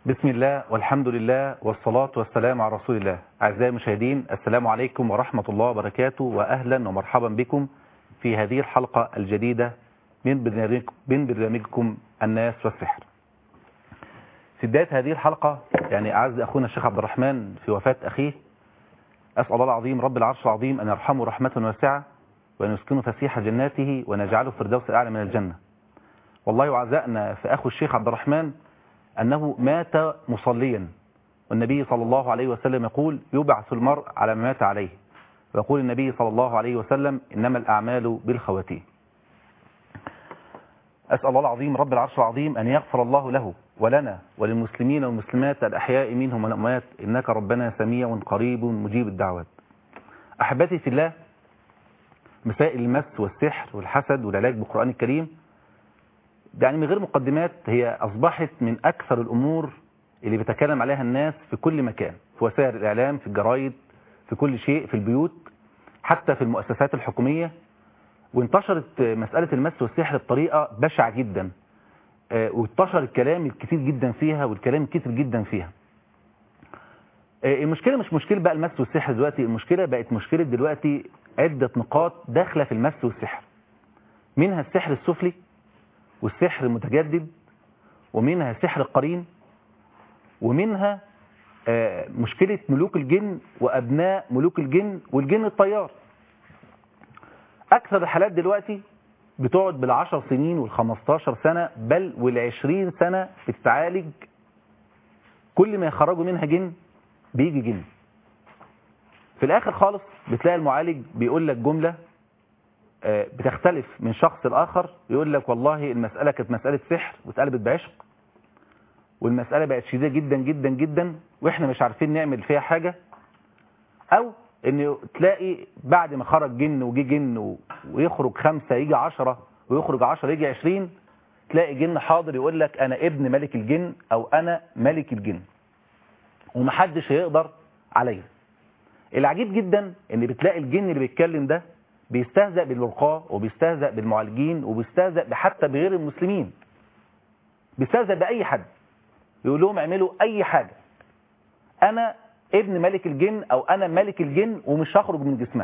بسم الله والحمد لله والصلاة والسلام على رسول الله أعزائي المشاهدين السلام عليكم ورحمة الله وبركاته وأهلا ومرحبا بكم في هذه الحلقة الجديدة من برنامج من برنامجكم الناس والسحر في بداية هذه الحلقة يعني أعز أخونا الشيخ عبد الرحمن في وفاة أخيه أسأل الله العظيم رب العرش العظيم أن يرحمه رحمة واسعة وأن يسكنه فسيح جناته ونجعله في الدوس الأعلى من الجنة والله وعزائنا في أخو الشيخ عبد الرحمن أنه مات مصليا والنبي صلى الله عليه وسلم يقول يبعث المرء على ما مات عليه ويقول النبي صلى الله عليه وسلم إنما الأعمال بالخواتيم أسأل الله العظيم رب العرش العظيم أن يغفر الله له ولنا وللمسلمين والمسلمات الأحياء منهم والأموات إنك ربنا سميع قريب مجيب الدعوات أحبتي في الله مسائل المس والسحر والحسد والعلاج بالقرآن الكريم يعني من غير مقدمات هي أصبحت من أكثر الأمور اللي بيتكلم عليها الناس في كل مكان في وسائل الإعلام في الجرايد في كل شيء في البيوت حتى في المؤسسات الحكومية وانتشرت مسألة المس والسحر بطريقة بشعة جدا وانتشر الكلام الكثير جدا فيها والكلام الكثير جدا فيها المشكلة مش مشكلة بقى المس والسحر دلوقتي المشكلة بقت مشكلة دلوقتي عدة نقاط داخلة في المس والسحر منها السحر السفلي والسحر المتجدد ومنها سحر القرين ومنها مشكلة ملوك الجن وأبناء ملوك الجن والجن الطيار أكثر الحالات دلوقتي بتقعد بالعشر سنين والخمستاشر سنة بل والعشرين سنة بتتعالج كل ما يخرجوا منها جن بيجي جن في الآخر خالص بتلاقي المعالج بيقول لك جملة بتختلف من شخص لآخر يقول لك والله المسألة كانت مسألة سحر واتقلبت بعشق والمسألة بقت شديدة جدا جدا جدا واحنا مش عارفين نعمل فيها حاجة او ان تلاقي بعد ما خرج جن وجي جن ويخرج خمسة يجي عشرة ويخرج عشرة يجي عشرين تلاقي جن حاضر يقول لك انا ابن ملك الجن او انا ملك الجن ومحدش هيقدر عليا العجيب جدا ان بتلاقي الجن اللي بيتكلم ده بيستهزأ بالرقاة وبيستهزأ بالمعالجين وبيستهزأ حتى بغير المسلمين بيستهزأ بأي حد يقول لهم اعملوا أي حاجة أنا ابن ملك الجن أو أنا ملك الجن ومش هخرج من جسمها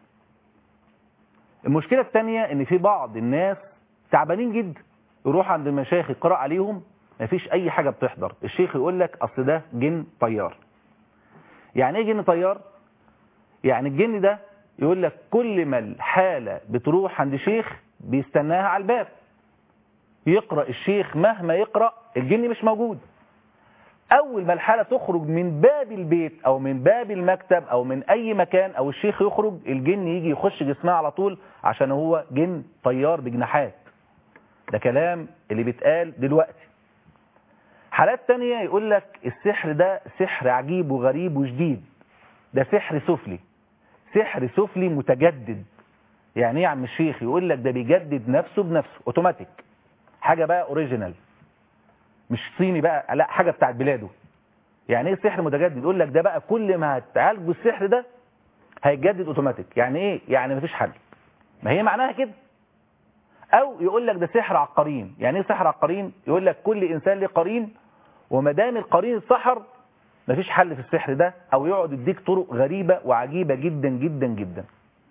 المشكلة الثانية ان في بعض الناس تعبانين جدا يروح عند المشايخ يقرأ عليهم مفيش أي حاجة بتحضر الشيخ يقول لك أصل ده جن طيار يعني ايه جن طيار يعني الجن ده يقول لك كل ما الحالة بتروح عند شيخ بيستناها على الباب يقرأ الشيخ مهما يقرأ الجن مش موجود أول ما الحالة تخرج من باب البيت أو من باب المكتب أو من أي مكان أو الشيخ يخرج الجن يجي يخش جسمها على طول عشان هو جن طيار بجناحات ده كلام اللي بيتقال دلوقتي حالات تانية يقول لك السحر ده سحر عجيب وغريب وجديد ده سحر سفلي سحر سفلي متجدد يعني ايه يا عم الشيخ يقول لك ده بيجدد نفسه بنفسه اوتوماتيك حاجه بقى اوريجينال مش صيني بقى لا حاجه بتاعت بلاده يعني ايه سحر متجدد يقول لك ده بقى كل ما هتعالجوا السحر ده هيتجدد اوتوماتيك يعني ايه يعني مفيش حل ما هي معناها كده او يقول لك ده سحر عقارين يعني ايه سحر عقارين يقول لك كل انسان له قرين وما دام القرين اتسحر مفيش حل في السحر ده او يقعد يديك طرق غريبة وعجيبة جدا جدا جدا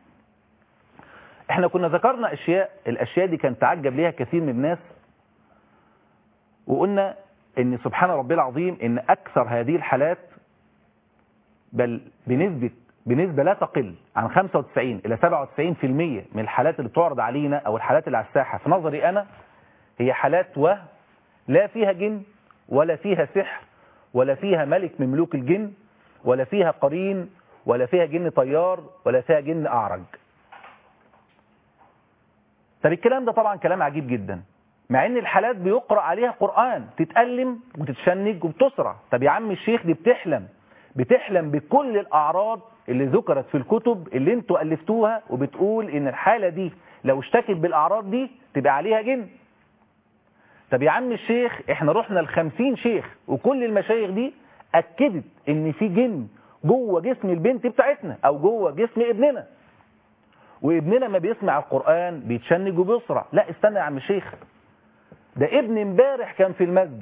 احنا كنا ذكرنا اشياء الاشياء دي كان تعجب ليها كثير من الناس وقلنا ان سبحان ربي العظيم ان اكثر هذه الحالات بل بنسبة بنسبة لا تقل عن 95 الى 97% من الحالات اللي بتعرض علينا او الحالات اللي على الساحة في نظري انا هي حالات وهم لا فيها جن ولا فيها سحر ولا فيها ملك من ملوك الجن ولا فيها قرين ولا فيها جن طيار ولا فيها جن أعرج طب الكلام ده طبعا كلام عجيب جدا مع ان الحالات بيقرأ عليها قرآن تتألم وتتشنج وبتسرع طب يا عم الشيخ دي بتحلم بتحلم بكل الأعراض اللي ذكرت في الكتب اللي انتوا ألفتوها وبتقول ان الحالة دي لو اشتكت بالأعراض دي تبقى عليها جن طب يا عم الشيخ احنا رحنا لخمسين شيخ وكل المشايخ دي اكدت ان في جن جوه جسم البنت بتاعتنا او جوه جسم ابننا وابننا ما بيسمع القرآن بيتشنج وبيسرع لا استنى يا عم الشيخ ده ابن امبارح كان في المسجد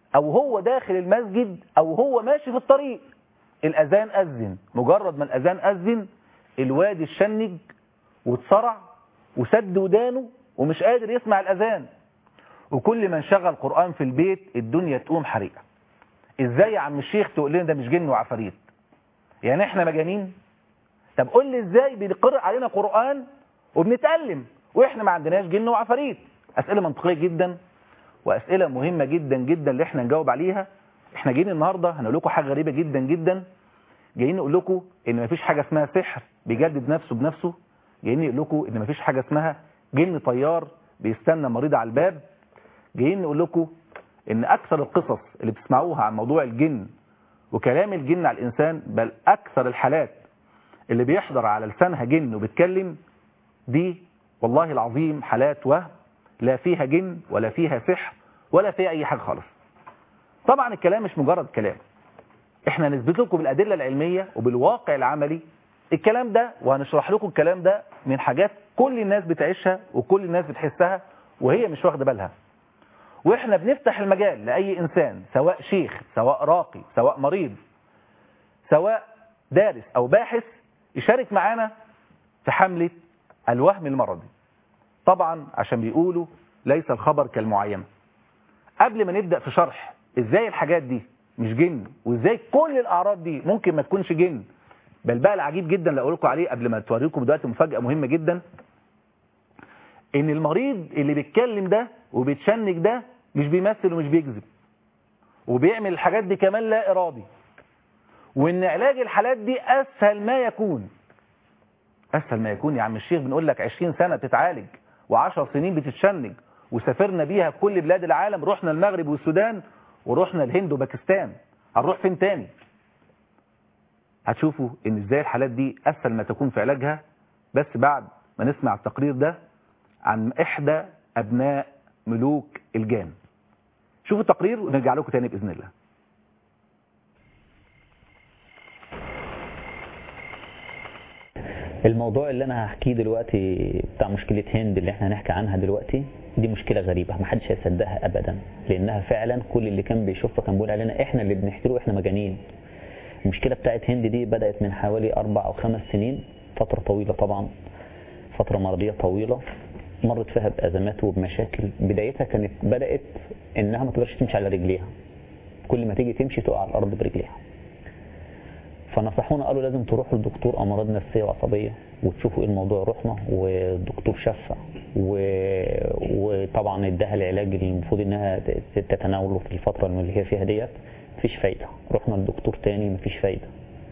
او هو داخل المسجد او هو ماشي في الطريق الاذان اذن مجرد ما الاذان اذن الواد الشنج واتصرع وسد ودانه ومش قادر يسمع الاذان وكل ما انشغل قرآن في البيت الدنيا تقوم حريقة ازاي يا عم الشيخ تقول لنا ده مش جن وعفاريت يعني احنا مجانين طب قول لي ازاي بيقرأ علينا قرآن وبنتألم واحنا ما عندناش جن وعفاريت اسئلة منطقية جدا واسئلة مهمة جدا جدا اللي احنا نجاوب عليها احنا جايين النهاردة هنقول لكم حاجة غريبة جدا جدا جايين نقول لكم ان مفيش حاجة اسمها سحر بيجدد نفسه بنفسه جايين نقول لكم ان مفيش حاجة اسمها جن طيار بيستنى مريض على الباب جايين نقول لكم ان اكثر القصص اللي بتسمعوها عن موضوع الجن وكلام الجن على الانسان بل اكثر الحالات اللي بيحضر على لسانها جن وبيتكلم دي والله العظيم حالات وهم لا فيها جن ولا فيها سحر ولا فيها اي حاجه خالص طبعا الكلام مش مجرد كلام احنا نثبت لكم بالادله العلميه وبالواقع العملي الكلام ده وهنشرح لكم الكلام ده من حاجات كل الناس بتعيشها وكل الناس بتحسها وهي مش واخده بالها واحنا بنفتح المجال لأي إنسان سواء شيخ سواء راقي سواء مريض سواء دارس أو باحث يشارك معانا في حملة الوهم المرضي طبعا عشان بيقولوا ليس الخبر كالمعاينة قبل ما نبدأ في شرح ازاي الحاجات دي مش جن وازاي كل الأعراض دي ممكن ما تكونش جن بل بقى العجيب جدا اللي اقول لكم عليه قبل ما توريكم دلوقتي مفاجأة مهمة جدا ان المريض اللي بيتكلم ده وبيتشنج ده مش بيمثل ومش بيكذب وبيعمل الحاجات دي كمان لا إرادي وإن علاج الحالات دي أسهل ما يكون أسهل ما يكون يا عم الشيخ بنقول لك 20 سنة بتتعالج و10 سنين بتتشنج وسافرنا بيها كل بلاد العالم رحنا المغرب والسودان ورحنا الهند وباكستان هنروح فين تاني هتشوفوا ان ازاي الحالات دي اسهل ما تكون في علاجها بس بعد ما نسمع التقرير ده عن احدى ابناء ملوك الجان شوفوا التقرير ونرجع لكم تاني بإذن الله الموضوع اللي انا هحكيه دلوقتي بتاع مشكلة هند اللي احنا هنحكي عنها دلوقتي دي مشكلة غريبة محدش هيصدقها ابدا لانها فعلا كل اللي كان بيشوفها كان بيقول علينا احنا اللي بنحترق احنا مجانين المشكلة بتاعت هند دي بدأت من حوالي اربع او خمس سنين فترة طويلة طبعا فترة مرضية طويلة مرت فيها بأزمات وبمشاكل بدايتها كانت بدأت إنها ما تقدرش تمشي على رجليها كل ما تيجي تمشي تقع على الأرض برجليها فنصحونا قالوا لازم تروحوا لدكتور أمراض نفسية وعصبية وتشوفوا ايه الموضوع رحنا والدكتور شافها و... وطبعا اداها العلاج اللي المفروض انها تتناوله في الفترة اللي هي فيها ديت مفيش فايدة رحنا لدكتور تاني مفيش فايدة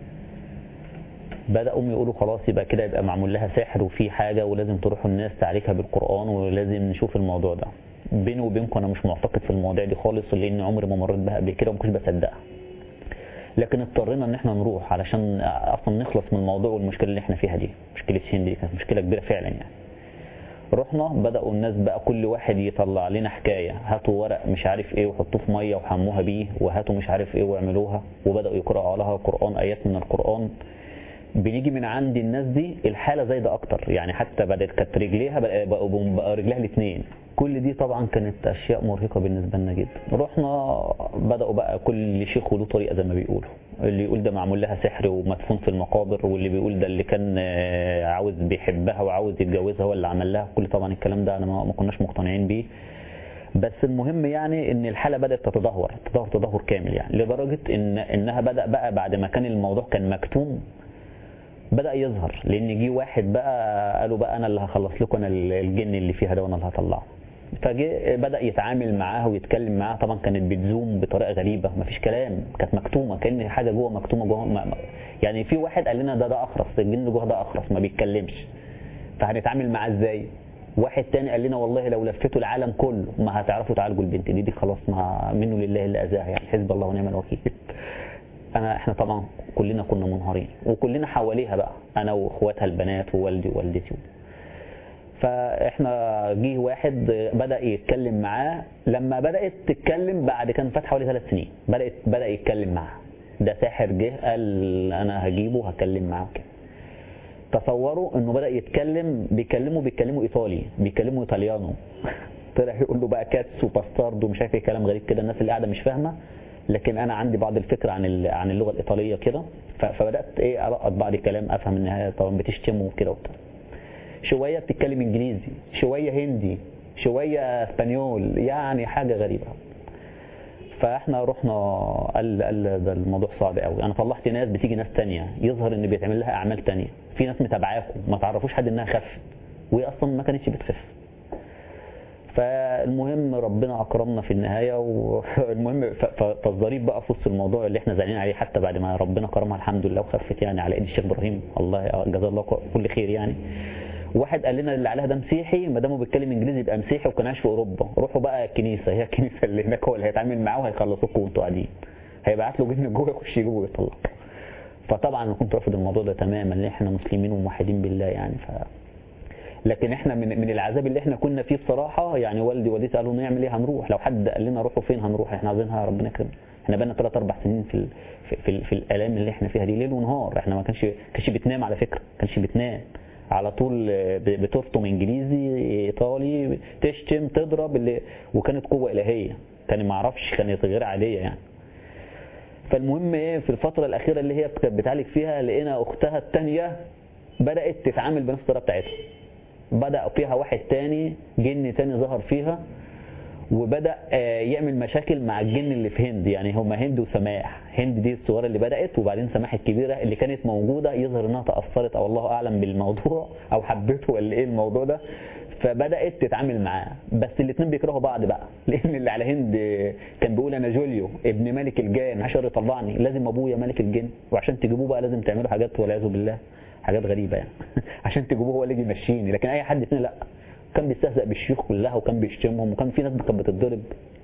بدأوا يقولوا خلاص يبقى كده يبقى معمول لها سحر وفي حاجة ولازم تروحوا الناس تعالجها بالقرآن ولازم نشوف الموضوع ده بيني وبينكم انا مش معتقد في المواضيع دي خالص لان عمري ما مريت بها قبل كده وما كنتش بصدقها لكن اضطرينا ان احنا نروح علشان اصلا نخلص من الموضوع والمشكله اللي احنا فيها دي مشكله هند دي كانت مشكله كبيره فعلا يعني رحنا بدأوا الناس بقى كل واحد يطلع لنا حكاية هاتوا ورق مش عارف ايه وحطوه في مية وحموها بيه وهاتوا مش عارف ايه واعملوها وبدأوا يقرأوا عليها قرآن آيات من القرآن بنيجي من عند الناس دي الحالة زايدة اكتر يعني حتى بدأت كانت رجليها بقى, بقى رجلها الاثنين كل دي طبعا كانت اشياء مرهقة بالنسبة لنا جدا رحنا بدأوا بقى كل شيخ وله طريقة زي ما بيقولوا اللي يقول ده معمول لها سحر ومدفون في المقابر واللي بيقول ده اللي كان عاوز بيحبها وعاوز يتجوزها هو اللي عمل لها كل طبعا الكلام ده انا ما كناش مقتنعين بيه بس المهم يعني ان الحالة بدأت تتدهور تدهور تدهور كامل يعني لدرجة ان انها بدأ بقى بعد ما كان الموضوع كان مكتوم بدأ يظهر لان جه واحد بقى قالوا بقى انا اللي هخلص لكم انا الجن اللي فيها ده وانا اللي هطلعه فجه بدأ يتعامل معاها ويتكلم معاها طبعا كانت بتزوم بطريقة غريبة مفيش كلام كانت مكتومة كأن حاجة جوه مكتومة جوه يعني في واحد قال لنا ده ده أخرس الجن جوه ده أخرس ما بيتكلمش فهنتعامل معاه ازاي واحد تاني قال لنا والله لو لفتوا العالم كله ما هتعرفوا تعالجوا البنت دي دي خلاص ما منه لله اللي أذاها يعني حزب الله ونعم الوكيل انا احنا طبعا كلنا كنا منهارين وكلنا حواليها بقى انا واخواتها البنات ووالدي ووالدتي فاحنا جه واحد بدا يتكلم معاه لما بدات تتكلم بعد كان فات حوالي ثلاث سنين بدات بدا يتكلم معاه ده ساحر جه قال انا هجيبه هكلم معاه كده تصوروا انه بدا يتكلم بيكلموا بيتكلموا ايطالي بيكلموا ايطاليانو طلع يقول له بقى كاتس وباستارد ومش عارف ايه كلام غريب كده الناس اللي قاعده مش فاهمه لكن انا عندي بعض الفكره عن ال- عن اللغه الايطاليه كده ف- فبدات ايه القط بعض الكلام افهم ان هي طبعا بتشتم وكده وبتاع شويه بتتكلم انجليزي شويه هندي شويه اسبانيول يعني حاجه غريبه فاحنا رحنا قال قال ده الموضوع صعب قوي انا طلعت ناس بتيجي ناس تانية يظهر ان بيتعمل لها اعمال تانية في ناس متابعاكم ما تعرفوش حد انها خفت وهي اصلا ما كانتش بتخف فالمهم ربنا اكرمنا في النهايه والمهم ف- ف- فالظريف بقى في وسط الموضوع اللي احنا زعلانين عليه حتى بعد ما ربنا كرمها الحمد لله وخفت يعني على ايد الشيخ ابراهيم الله جزاه الله كل خير يعني واحد قال لنا اللي عليها ده مسيحي ما دامه بيتكلم انجليزي يبقى مسيحي وكان عايش في اوروبا روحوا بقى الكنيسه هي الكنيسه اللي هناك هو اللي هيتعامل معاه وهيخلصوكم وانتوا قاعدين هيبعت له جن جوه يخش يجيبه ويطلع فطبعا انا كنت رافض الموضوع ده تماما لان احنا مسلمين وموحدين بالله يعني ف لكن احنا من من العذاب اللي احنا كنا فيه بصراحه يعني والدي ووالدتي قالوا نعمل ايه هنروح لو حد قال لنا روحوا فين هنروح احنا عايزينها ربنا يكرمنا احنا بقالنا ثلاث اربع سنين في ال... في في, في الالام اللي احنا فيها دي ليل ونهار احنا ما كانش كانش بتنام على فكره ما كانش بتنام على طول ب- بترطم انجليزي ايطالي تشتم تضرب اللي وكانت قوه الهيه كان ما اعرفش كانت غير عاديه يعني فالمهم ايه في الفترة الأخيرة اللي هي كانت بتعالج فيها لقينا أختها التانية بدأت تتعامل بنفس الطريقة بتاعتها بدأ فيها واحد تاني جن تاني ظهر فيها وبدأ آه، يعمل مشاكل مع الجن اللي في هند يعني هما هند وسماح هند دي الصغيرة اللي بدأت وبعدين سماح الكبيرة اللي كانت موجودة يظهر انها تأثرت او الله اعلم بالموضوع او حبته ولا ايه الموضوع ده فبدأت تتعامل معاه بس الاثنين بيكرهوا بعض بقى لان اللي على هند آه، كان بيقول انا جوليو ابن ملك الجان عشان يطلعني لازم ابويا ملك الجن وعشان تجيبوه بقى لازم تعملوا حاجات والعياذ بالله حاجات غريبة يعني عشان تجيبوه هو اللي يجي يمشيني لكن اي حد تاني لا كان بيستهزأ بالشيوخ كلها وكان بيشتمهم وكان في ناس كانت بتتضرب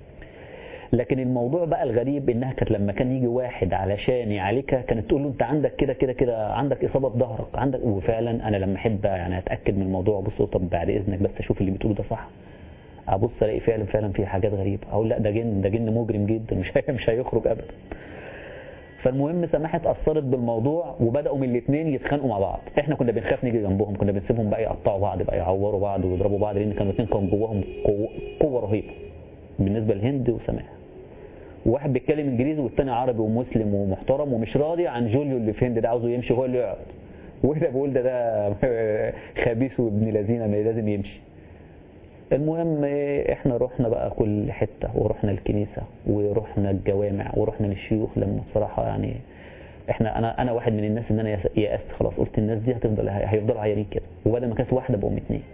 لكن الموضوع بقى الغريب انها كانت لما كان يجي واحد علشان يعالجها كانت تقول له انت عندك كده كده كده عندك اصابه في ظهرك عندك وفعلا انا لما احب يعني اتاكد من الموضوع ابص له طب بعد اذنك بس اشوف اللي بتقوله ده صح ابص الاقي فعلا فعلا في حاجات غريبه اقول لا ده جن ده جن مجرم جدا مش هي- مش هيخرج ابدا فالمهم سماحة اتأثرت بالموضوع وبدأوا من الاثنين يتخانقوا مع بعض احنا كنا بنخاف نيجي جنبهم كنا بنسيبهم بقى يقطعوا بعض بقى يعوروا بعض ويضربوا بعض لان كانوا الاثنين كان جواهم قوة, قوة رهيبة بالنسبة لهند وسماح واحد بيتكلم انجليزي والتاني عربي ومسلم ومحترم ومش راضي عن جوليو اللي في هند ده عاوزه يمشي هو اللي يقعد وده بيقول ده ده خبيث وابن لذينه ما لازم يمشي المهم إيه، احنا رحنا بقى كل حتة ورحنا الكنيسة ورحنا الجوامع ورحنا للشيوخ لما بصراحة يعني احنا انا انا واحد من الناس ان انا يأس- يأست خلاص قلت الناس دي هتفضل هيفضلوا عيانين كده وبدل ما كانت واحدة بقوا اتنين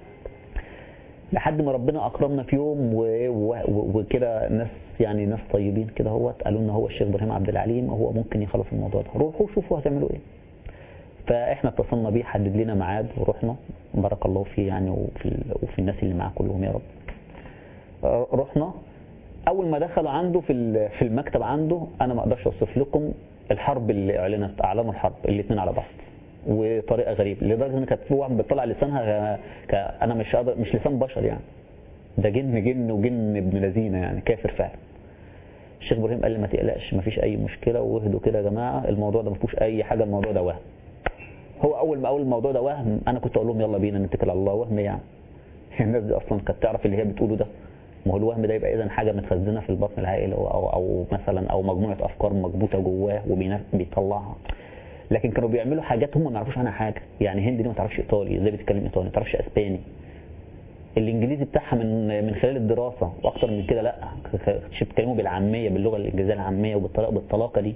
لحد ما ربنا اكرمنا في يوم و- و- و- وكده ناس يعني ناس طيبين كده هوت قالوا لنا هو الشيخ ابراهيم عبد العليم هو ممكن يخلص الموضوع ده روحوا شوفوا هتعملوا ايه فاحنا اتصلنا بيه حدد لنا ميعاد ورحنا بارك الله فيه يعني وفي, ال- وفي الناس اللي معاه كلهم يا رب آه، رحنا اول ما دخلوا عنده في ال- في المكتب عنده انا ما اقدرش اوصف لكم الحرب اللي اعلنت اعلنوا الحرب الاثنين على بعض وطريقه غريبه لدرجه ان كانت في واحد بتطلع لسانها ك... انا مش قادر مش لسان بشر يعني ده جن جن وجن ابن لذينه يعني كافر فعلا الشيخ ابراهيم قال لي ما تقلقش ما فيش اي مشكله واهدوا كده يا جماعه الموضوع ده ما فيهوش اي حاجه الموضوع ده وهم هو اول ما اول الموضوع ده وهم انا كنت اقول لهم يلا بينا نتكل على الله وهم يعني الناس دي اصلا كانت تعرف اللي هي بتقوله ده ما هو الوهم ده يبقى اذا حاجه متخزنه في البطن العائلي او او, أو مثلا او مجموعه افكار مكبوته جواه وبيطلعها لكن كانوا بيعملوا حاجات هم ما يعرفوش عنها حاجه يعني هند دي ما تعرفش ايطالي ازاي بتتكلم ايطالي ما تعرفش اسباني الانجليزي بتاعها من من خلال الدراسه واكتر من كده لا كانتش بيتكلموا بالعاميه باللغه الانجليزيه العاميه وبالطلاقه بالطلاقه دي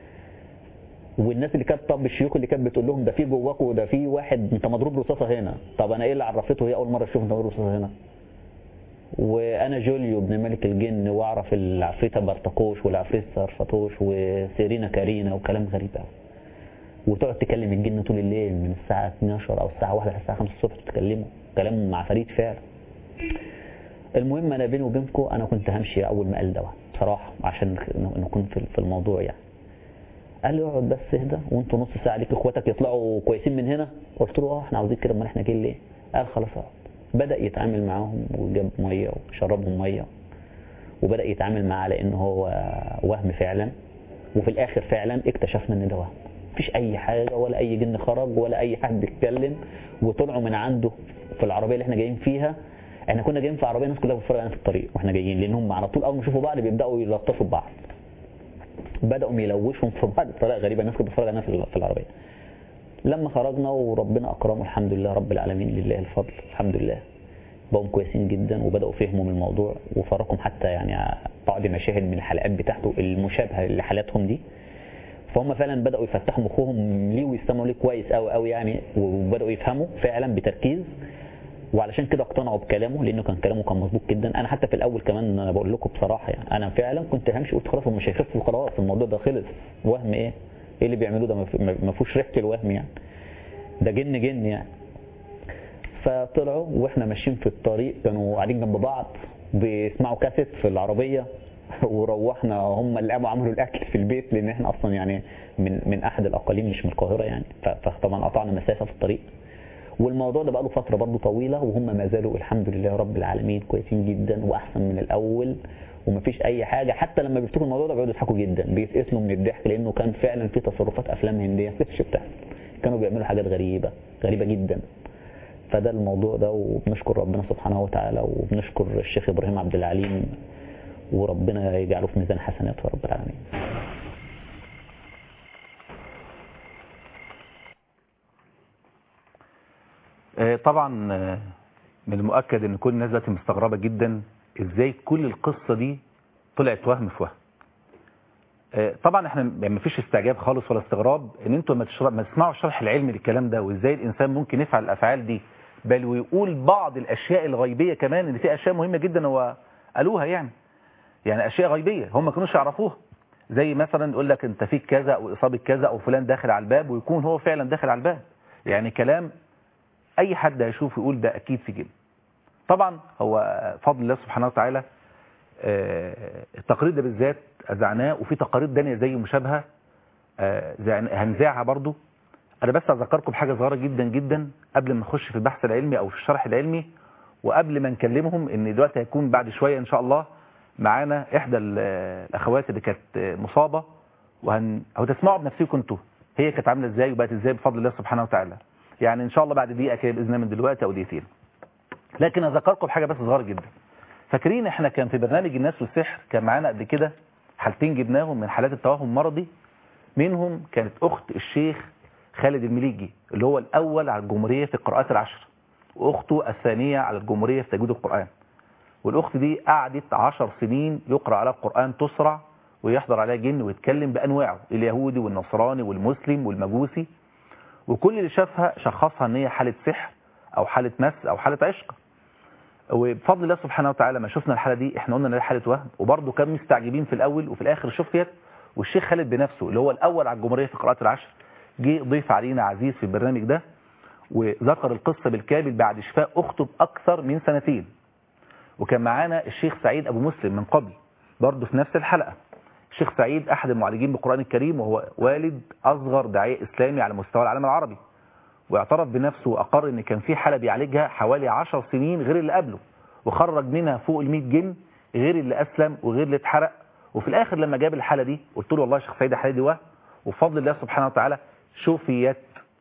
والناس اللي كانت طب الشيوخ اللي كانت بتقول لهم ده في جواكوا ده في واحد انت مضروب رصاصه هنا طب انا ايه اللي عرفته هي اول مره اشوف انت مضروب رصاصه هنا وانا جوليو ابن ملك الجن واعرف العفريته برتقوش والعفريت سرفتوش وسيرينا كارينا وكلام غريب قوي وتقعد تكلم الجن طول الليل من الساعه 12 او الساعه 1 لحد الساعه 5 الصبح تكلمه كلام مع فريد فعلا المهم انا بيني وبينكم انا كنت همشي اول ما قال دوت بصراحه عشان نكون في في الموضوع يعني قال لي اقعد بس اهدى وانتوا نص ساعه ليك اخواتك يطلعوا كويسين من هنا قلت له اه احنا عاوزين كده امال احنا جايين ليه قال خلاص اقعد بدا يتعامل معاهم وجاب ميه وشربهم ميه وبدا يتعامل معاه على ان هو وهم فعلا وفي الاخر فعلا اكتشفنا ان ده وهم مفيش اي حاجه ولا اي جن خرج ولا اي حد اتكلم وطلعوا من عنده في العربيه اللي احنا جايين فيها احنا كنا جايين في عربيه الناس كلها بتتفرج علينا في الطريق واحنا جايين لان هم على طول اول ما يشوفوا بعض بيبداوا يلطشوا ببعض بداوا يلوشهم في بعض بطريقه غريبه الناس كانت بتتفرج علينا في في العربيه لما خرجنا وربنا اكرمه الحمد لله رب العالمين لله الفضل الحمد لله بقوا كويسين جدا وبداوا فهموا من الموضوع وفرقهم حتى يعني بعض مشاهد من الحلقات بتاعته المشابهه لحالاتهم دي فهم فعلا بداوا يفتحوا مخهم ليه ويستمعوا ليه كويس قوي قوي يعني وبداوا يفهموا فعلا بتركيز وعلشان كده اقتنعوا بكلامه لانه كان كلامه كان مظبوط جدا انا حتى في الاول كمان أنا بقول لكم بصراحه يعني انا فعلا كنت همشي قلت خلاص هم مش هيخفوا خلاص الموضوع ده خلص وهم ايه ايه اللي بيعملوه ده ما في- ما فيهوش ريحه الوهم يعني ده جن جن يعني فطلعوا واحنا ماشيين في الطريق كانوا قاعدين جنب بعض بيسمعوا كاسيت في العربيه وروحنا هم اللي قاموا عملوا الاكل في البيت لان احنا اصلا يعني من من احد الاقاليم مش من القاهره يعني ف- فطبعا قطعنا مسافه في الطريق والموضوع ده بقى له فتره برضه طويله وهم ما زالوا الحمد لله رب العالمين كويسين جدا واحسن من الاول ومفيش اي حاجه حتى لما بيفتكروا الموضوع ده بيقعدوا يضحكوا جدا بيتقتلوا من الضحك لانه كان فعلا في تصرفات افلام هنديه مش بتحصل كانوا بيعملوا حاجات غريبه غريبه جدا فده الموضوع ده وبنشكر ربنا سبحانه وتعالى وبنشكر الشيخ ابراهيم عبد العليم وربنا يجعله في ميزان حسناته يا رب العالمين آه، طبعا آه، من المؤكد ان كل الناس دلوقتي مستغربه جدا ازاي كل القصه دي طلعت وهم في وهم آه، طبعا احنا ما فيش استعجاب خالص ولا استغراب ان انتوا لما تشرب ما تسمعوا الشرح العلمي للكلام ده وازاي الانسان ممكن يفعل الافعال دي بل ويقول بعض الاشياء الغيبيه كمان ان في اشياء مهمه جدا هو قالوها يعني يعني اشياء غيبيه هم ما كانوش يعرفوها زي مثلا يقول لك انت فيك كذا او اصابه كذا او فلان داخل على الباب ويكون هو فعلا داخل على الباب يعني كلام اي حد هيشوف يقول ده اكيد في جن طبعا هو فضل الله سبحانه وتعالى آه، التقرير ده بالذات اذعناه وفي تقارير تانية زي مشابهه آه، زعن- هنذاعها برضو انا بس اذكركم بحاجه صغيره جدا جدا قبل ما نخش في البحث العلمي او في الشرح العلمي وقبل ما نكلمهم ان دلوقتي هيكون بعد شويه ان شاء الله معانا احدى ال- الاخوات اللي كانت مصابه وهن او تسمعوا بنفسكم انتوا هي كانت عامله ازاي وبقت ازاي بفضل الله سبحانه وتعالى يعني ان شاء الله بعد دقيقه كده باذن الله من دلوقتي او دقيقتين لكن اذكركم بحاجه بس صغيره جدا فاكرين احنا كان في برنامج الناس والسحر كان معانا قبل كده حالتين جبناهم من حالات التوهم المرضي منهم كانت اخت الشيخ خالد المليجي اللي هو الاول على الجمهوريه في القراءات العشر واخته الثانيه على الجمهوريه في تجويد القران والاخت دي قعدت عشر سنين يقرا عليها القران تسرع ويحضر عليها جن ويتكلم بانواعه اليهودي والنصراني والمسلم والمجوسي وكل اللي شافها شخصها ان هي حاله سحر او حاله مس او حاله عشق وبفضل الله سبحانه وتعالى ما شفنا الحاله دي احنا قلنا ان هي حاله وهم وبرضه كانوا مستعجبين في الاول وفي الاخر شفيت والشيخ خالد بنفسه اللي هو الاول على الجمهوريه في قراءات العشر جه ضيف علينا عزيز في البرنامج ده وذكر القصه بالكامل بعد شفاء اخته باكثر من سنتين وكان معانا الشيخ سعيد ابو مسلم من قبل برضه في نفس الحلقه الشيخ سعيد احد المعالجين بالقران الكريم وهو والد اصغر داعيه اسلامي على مستوى العالم العربي واعترف بنفسه واقر ان كان في حاله بيعالجها حوالي 10 سنين غير اللي قبله وخرج منها فوق ال 100 جن غير اللي اسلم وغير اللي اتحرق وفي الاخر لما جاب الحاله دي قلت له والله يا شيخ سعيد الحاله دي وهم وبفضل الله سبحانه وتعالى شفيت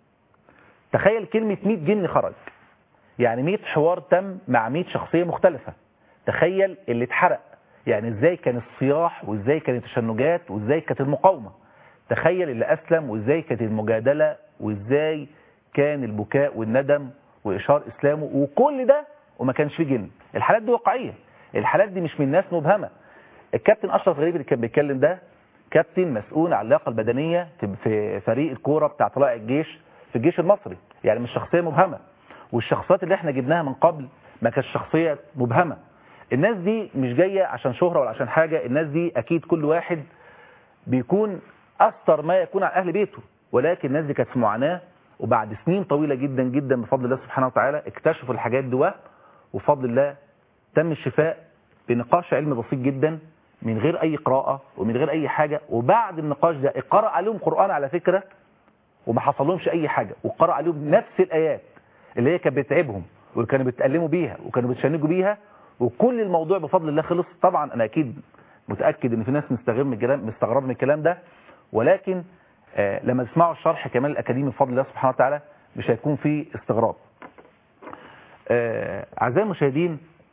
تخيل كلمه 100 جن خرج يعني 100 حوار تم مع 100 شخصيه مختلفه تخيل اللي اتحرق يعني ازاي كان الصياح وازاي كانت التشنجات وازاي كانت المقاومه تخيل اللي اسلم وازاي كانت المجادله وازاي كان البكاء والندم واشار اسلامه وكل ده وما كانش فيه جن الحالات دي واقعيه الحالات دي مش من ناس مبهمه الكابتن اشرف غريب اللي كان بيتكلم ده كابتن مسؤول عن اللياقه البدنيه في- في فريق الكوره بتاع طلائع الجيش في الجيش المصري يعني مش شخصيه مبهمه والشخصيات اللي احنا جبناها من قبل ما كانتش شخصيه مبهمه الناس دي مش جايه عشان شهره ولا عشان حاجه الناس دي اكيد كل واحد بيكون أثر ما يكون على أهل بيته ولكن الناس دي كانت في معاناة وبعد سنين طويلة جدا جدا بفضل الله سبحانه وتعالى اكتشفوا الحاجات دي وهم، وبفضل الله تم الشفاء بنقاش علمي بسيط جدا من غير أي قراءة ومن غير أي حاجة وبعد النقاش ده اقرأ عليهم قرآن على فكرة وما حصلهمش أي حاجة وقرأ عليهم نفس الآيات اللي هي كانت بتعبهم واللي كانوا بيتألموا بيها وكانوا بيتشنجوا بيها وكل الموضوع بفضل الله خلص طبعا أنا أكيد متأكد ان في ناس مستغرب من الكلام مستغرب من الكلام ده ولكن آه لما تسمعوا الشرح كمان الأكاديمي بفضل الله سبحانه وتعالى مش هيكون فيه استغراب آه أعزائي المشاهدين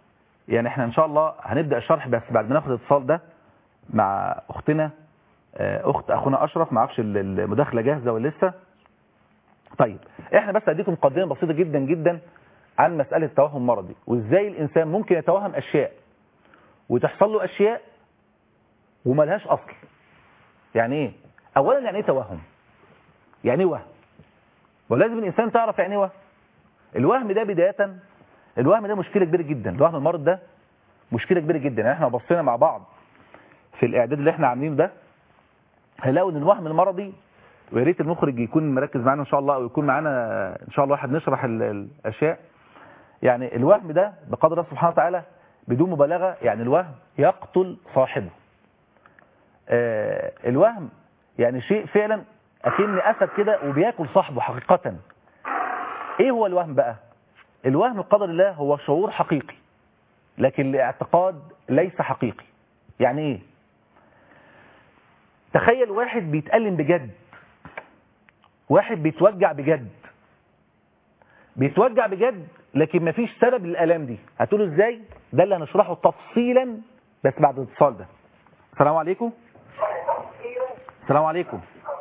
يعني احنا ان شاء الله هنبدا الشرح بس بعد ما ناخد الاتصال ده مع اختنا آه، اخت اخونا اشرف ما اعرفش ال- المداخله جاهزه ولا لسه طيب احنا بس هديكم مقدمه بسيطه جدا جدا عن مساله توهم مرضي وازاي الانسان ممكن يتوهم اشياء وتحصل له اشياء وملهاش اصل يعني ايه اولا يعني ايه توهم يعني ايه وهم ولازم الانسان تعرف يعني ايه وهم الوهم ده بدايه الوهم ده مشكله كبيره جدا الوهم المرض ده مشكله كبيره جدا يعني احنا بصينا مع بعض في الاعداد اللي احنا عاملينه ده هنلاقوا ان الوهم المرضي ويا ريت المخرج يكون مركز معانا ان شاء الله او يكون معانا ان شاء الله واحد نشرح ال- الاشياء يعني الوهم ده بقدر الله سبحانه وتعالى بدون مبالغه يعني الوهم يقتل صاحبه آه، الوهم يعني شيء فعلا اكن اسد كده وبياكل صاحبه حقيقه ايه هو الوهم بقى الوهم بقدر الله هو شعور حقيقي لكن الاعتقاد ليس حقيقي يعني ايه تخيل واحد بيتألم بجد واحد بيتوجع بجد بيتوجع بجد لكن مفيش سبب للآلام دي هتقولوا ازاي ده اللي هنشرحه تفصيلا بس بعد الاتصال ده السلام عليكم السلام عليكم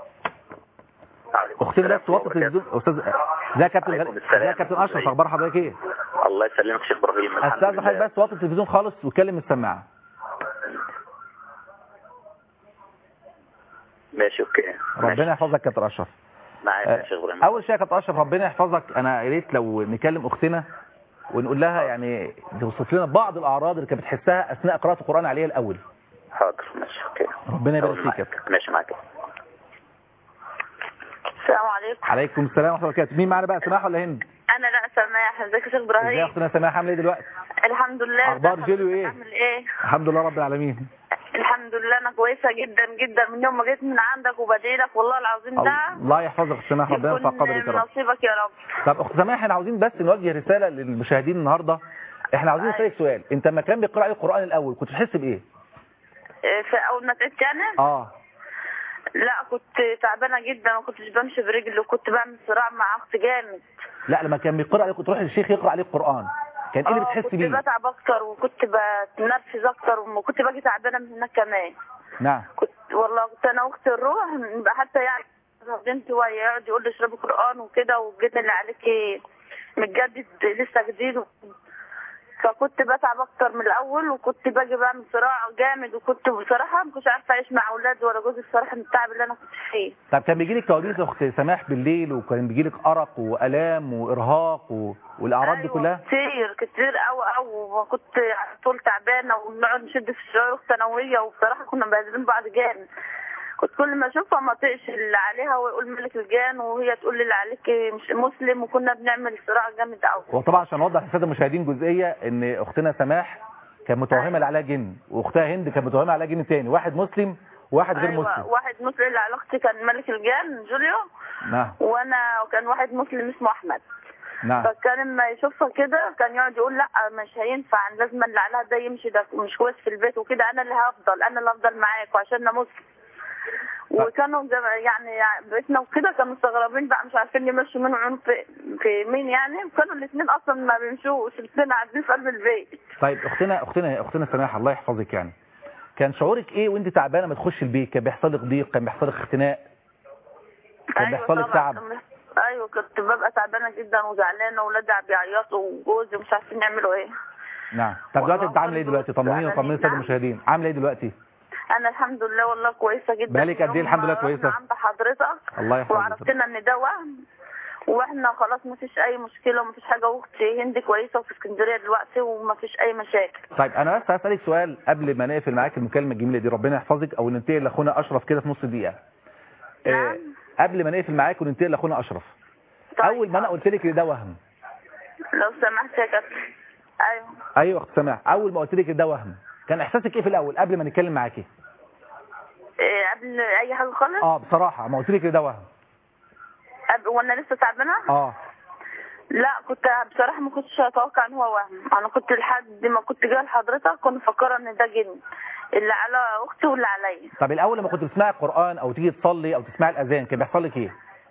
اختنا بس وطي التلفزيون استاذ ازيك يا كابتن غالي عليكم السلام. ازيك يا كابتن اشرف اخبار حضرتك ايه الله يسلمك شيخ ابراهيم الحمد استاذ حضرتك لله بس وطي التلفزيون خالص وكلم السماعه ماشي اوكي ربنا يحفظك يا كابتن اشرف معاك آه، يا شيخ ابراهيم اول شيء يا كابتن اشرف ربنا يحفظك انا يا ريت لو نكلم اختنا ونقول لها يعني توصف لنا بعض الاعراض اللي كانت بتحسها اثناء قراءه القران عليها الاول حاضر ماشي اوكي ربنا يبارك فيك يا معاك. ماشي معاك السلام عليكم عليكم السلام ورحمه الله وبركاته مين معانا بقى سماح ولا هند انا لا سماح ازيك يا شيخ ازاي يا ابراهيم اختنا سماح عامله ايه دلوقتي الحمد لله أخبار ازيك جيلو حضرتك؟ إيه؟ عامل ايه الحمد لله رب العالمين الحمد لله انا كويسه جدا جدا من يوم ما جيت من عندك وبدعي لك والله العظيم ده الله يحفظك اخت سماح ربنا يرفع يكون قدرك يا من رب نصيبك يا رب طب اخت سماح احنا عاوزين بس نوجه رساله للمشاهدين النهارده احنا عاوزين نسالك سؤال انت لما كان بيقرا عليك القران الاول كنت بتحس بايه إيه، في اول ما تعبت يعني اه لا كنت تعبانه جدا ما كنتش بمشي برجلي وكنت بعمل صراع مع اختي جامد لا لما كان بيقرا عليك كنت تروح للشيخ يقرا عليك القران كان ايه اللي آه، بتحس كنت بيه بتعب اكتر وكنت بتنرفز اكتر وكنت باجي تعبانه من هناك كمان نعم كنت والله كنت انا واختي نروح نبقى حتى يعني بنتي وهي يقعد يقول لي اشربي قران وكده والجن اللي عليكي متجدد لسه جديد فكنت بتعب اكتر من الاول وكنت باجي بعمل صراع جامد وكنت بصراحه ما كنتش عارفه اعيش مع اولادي ولا جوزي بصراحه من التعب اللي انا كنت فيه طب كان بيجي لك كوابيس يا اخت سماح بالليل وكان بيجي لك ارق والام وارهاق و... والاعراض دي أيوة، كلها كتير كتير قوي قوي وكنت على طول تعبانه ونقعد نشد في الشعور الثانويه وبصراحه كنا مبهدلين بعض جامد كنت كل ما اشوفها ما طقش اللي عليها ويقول ملك الجان وهي تقول لي اللي عليك مش مسلم وكنا بنعمل صراع جامد قوي وطبعا عشان نوضح للساده المشاهدين جزئيه ان اختنا سماح كانت متوهمه اللي عليها جن واختها هند كانت متوهمه عليها جن تاني واحد مسلم وواحد غير أيوة مسلم واحد مسلم اللي على اختي كان ملك الجان جوليو نعم وانا وكان واحد مسلم اسمه احمد نعم فكان لما يشوفها كده كان يقعد يقول لا مش هينفع لازم اللي عليها ده يمشي ده مش كويس في البيت وكده انا اللي هفضل انا اللي هفضل معاك وعشان انا مسلم وكانوا زم- يعني بيتنا وكده كانوا مستغربين بقى مش عارفين يمشوا مين وعين في, في مين يعني وكانوا الاثنين اصلا ما بيمشوش الاثنين قاعدين في قلب البيت طيب اختنا اختنا اختنا سماح الله يحفظك يعني كان شعورك ايه وانت تعبانه ما تخش البيت كان بيحصل لك ضيق كان بيحصل لك اختناق كان بيحصل لك طبعاً. تعب ايوه كنت ببقى تعبانه جدا وزعلانه واولادي بيعيطوا وجوزي مش عارفين يعملوا ايه نعم طب دلوقتي والله انت عامله ايه برضه دلوقتي طمنيني زعلانين. وطمني الساده نعم. المشاهدين عامله ايه دلوقتي انا الحمد لله والله كويسه جدا بقالك قد ايه يوم الحمد لله ما كويسة؟ رحنا عند حضرتك الله يحفظك وعرفتنا ان ده وهم واحنا خلاص ما فيش اي مشكله وما فيش حاجه واختي هند كويسه وفي اسكندريه دلوقتي وما فيش اي مشاكل طيب انا بس هسألك سؤال قبل ما نقفل معاك المكالمة الجميلة دي ربنا يحفظك او ننتقل لاخونا اشرف كده في نص دقيقة نعم. قبل ما نقفل معاك وننتقل لاخونا اشرف طيب. اول ما انا قلت لك ان ده وهم لو سمحت يا كابتن ايوه ايوه اخت سماح اول ما قلت لك ان ده وهم كان احساسك ايه في الاول قبل ما نتكلم معاكي إيه قبل اي حاجه خالص اه بصراحة ما قلت لك ان ده وهم قبل وانا لسه تعبانه اه لا كنت بصراحه ما كنتش اتوقع ان هو وهم انا كنت لحد ما كنت جايه لحضرتك كنت مفكره ان ده جن اللي على اختي واللي عليا طب الاول لما كنت بتسمعي القرآن او تيجي تصلي او تسمعي الاذان كان بيحصل لك ايه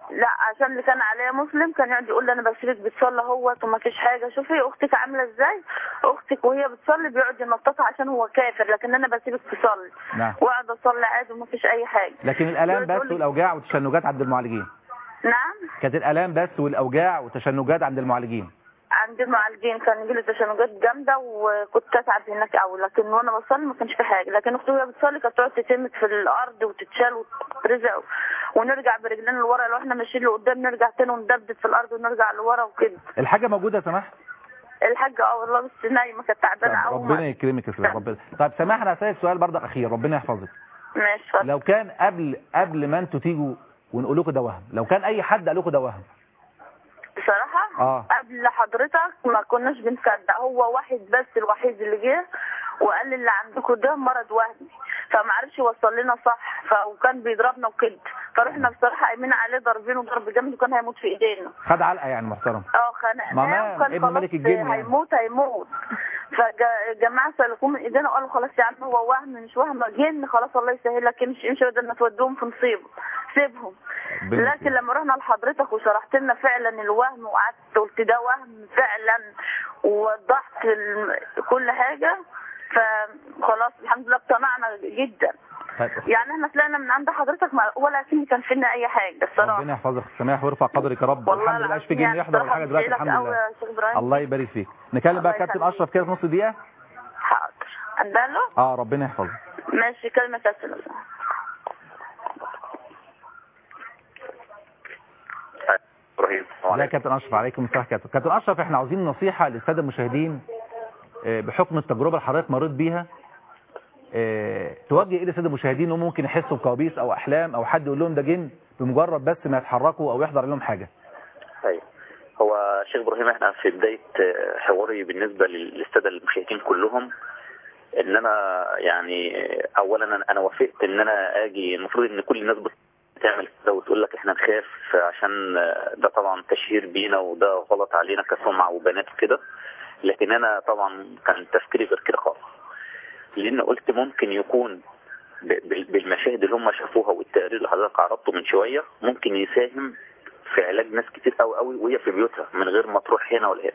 لا عشان اللي كان عليا مسلم كان يقعد يقول لي انا بسيبك بتصلي اهوت وما فيش حاجه شوفي اختك عامله ازاي اختك وهي بتصلي بيقعد ينططها عشان هو كافر لكن انا بسيبك تصلي نعم واقعد اصلي عادي وما فيش اي حاجه لكن الالام يقعد يقول بس لي- والاوجاع والتشنجات عند المعالجين نعم كانت الالام بس والاوجاع والتشنجات عند المعالجين عند المعالجين كان يجي لي تشنجات جامده وكنت اتعب هناك قوي لكن وانا بصلي ما كانش في حاجه لكن اختي وهي بتصلي كانت تقعد تتمت في الارض وتتشال وتترزق ونرجع برجلنا لورا لو احنا ماشيين لقدام نرجع تاني وندبدب في الارض ونرجع لورا وكده الحاجه موجوده يا سماح الحاجه اه والله بس نايمه كانت تعبانه طب قوي ربنا يكرمك يا سيدي ربنا طيب سماح انا هسالك سؤال برضه اخير ربنا يحفظك ماشي اتفضل. لو كان قبل قبل ما انتوا تيجوا ونقول لكم ده وهم لو كان اي حد قال لكم ده وهم بصراحة آه. قبل حضرتك ما كناش بنصدق هو واحد بس الوحيد اللي جه وقال لي اللي عندكم ده مرض وهمي فما عرفش يوصل لنا صح ف... وكان بيضربنا وكده فرحنا بصراحة قايمين عليه ضاربينه ضرب جامد وكان هيموت في ايدينا خد علقه يعني محترم اه خنقناه ماما وكان ابن خلاص ملك الجن يعني. هيموت هيموت فالجماعة سلكوه من ايدينا وقالوا خلاص يا عم هو وهم مش وهم جن خلاص الله يسهلك امشي امشي بدل ما تودوهم في مصيبة سيبهم ربنا لكن يكرمك. لما رحنا لحضرتك وشرحت لنا فعلا الوهم وقعدت قلت ده وهم فعلا ووضحت ال- كل حاجة فخلاص الحمد لله اقتنعنا جدا طيب يعني احنا طلعنا من عند حضرتك ما ولا كان كان فينا اي حاجة الصراحة ربنا يحفظك سماح ويرفع قدرك يا رب والله الحمد لله مش في العظيم جن يعني يحضر ولا حاجه الصراحة دلوقتي بشيلك الحمد أوي لله يا شيخ إبراهيم. الله يبارك فيك نكلم بقى الله كابتن يخليك. اشرف كده في نص دقيقه حاضر عندنا اه ربنا يحفظك ماشي كلمة كابتن ابراهيم السلام ازيك يا عليكم كابتن اشرف عليكم السلام كابتن كابتن اشرف احنا عاوزين نصيحه للساده المشاهدين آه، بحكم التجربه اللي حضرتك مريت بيها آه، توجه ايه للساده المشاهدين انهم ممكن يحسوا بكوابيس او احلام او حد يقول لهم ده جن بمجرد بس ما يتحركوا او يحضر لهم حاجه ايوه هو شيخ ابراهيم احنا في بدايه آه، حواري بالنسبه لل- للساده المشاهدين كلهم ان انا يعني آه، اولا انا أنا وافقت ان انا اجي المفروض ان كل الناس بتعمل كده وتقول لك احنا نخاف عشان آه، ده طبعا تشهير بينا وده غلط علينا كسمعه وبنات كده لكن انا طبعا كان تفكيري غير كده خالص لان قلت ممكن يكون ب- بال- بالمشاهد اللي هم شافوها والتقرير اللي حضرتك عرضته من شويه ممكن يساهم في علاج ناس كتير قوي قوي وهي في بيوتها من غير ما تروح هنا ولا هنا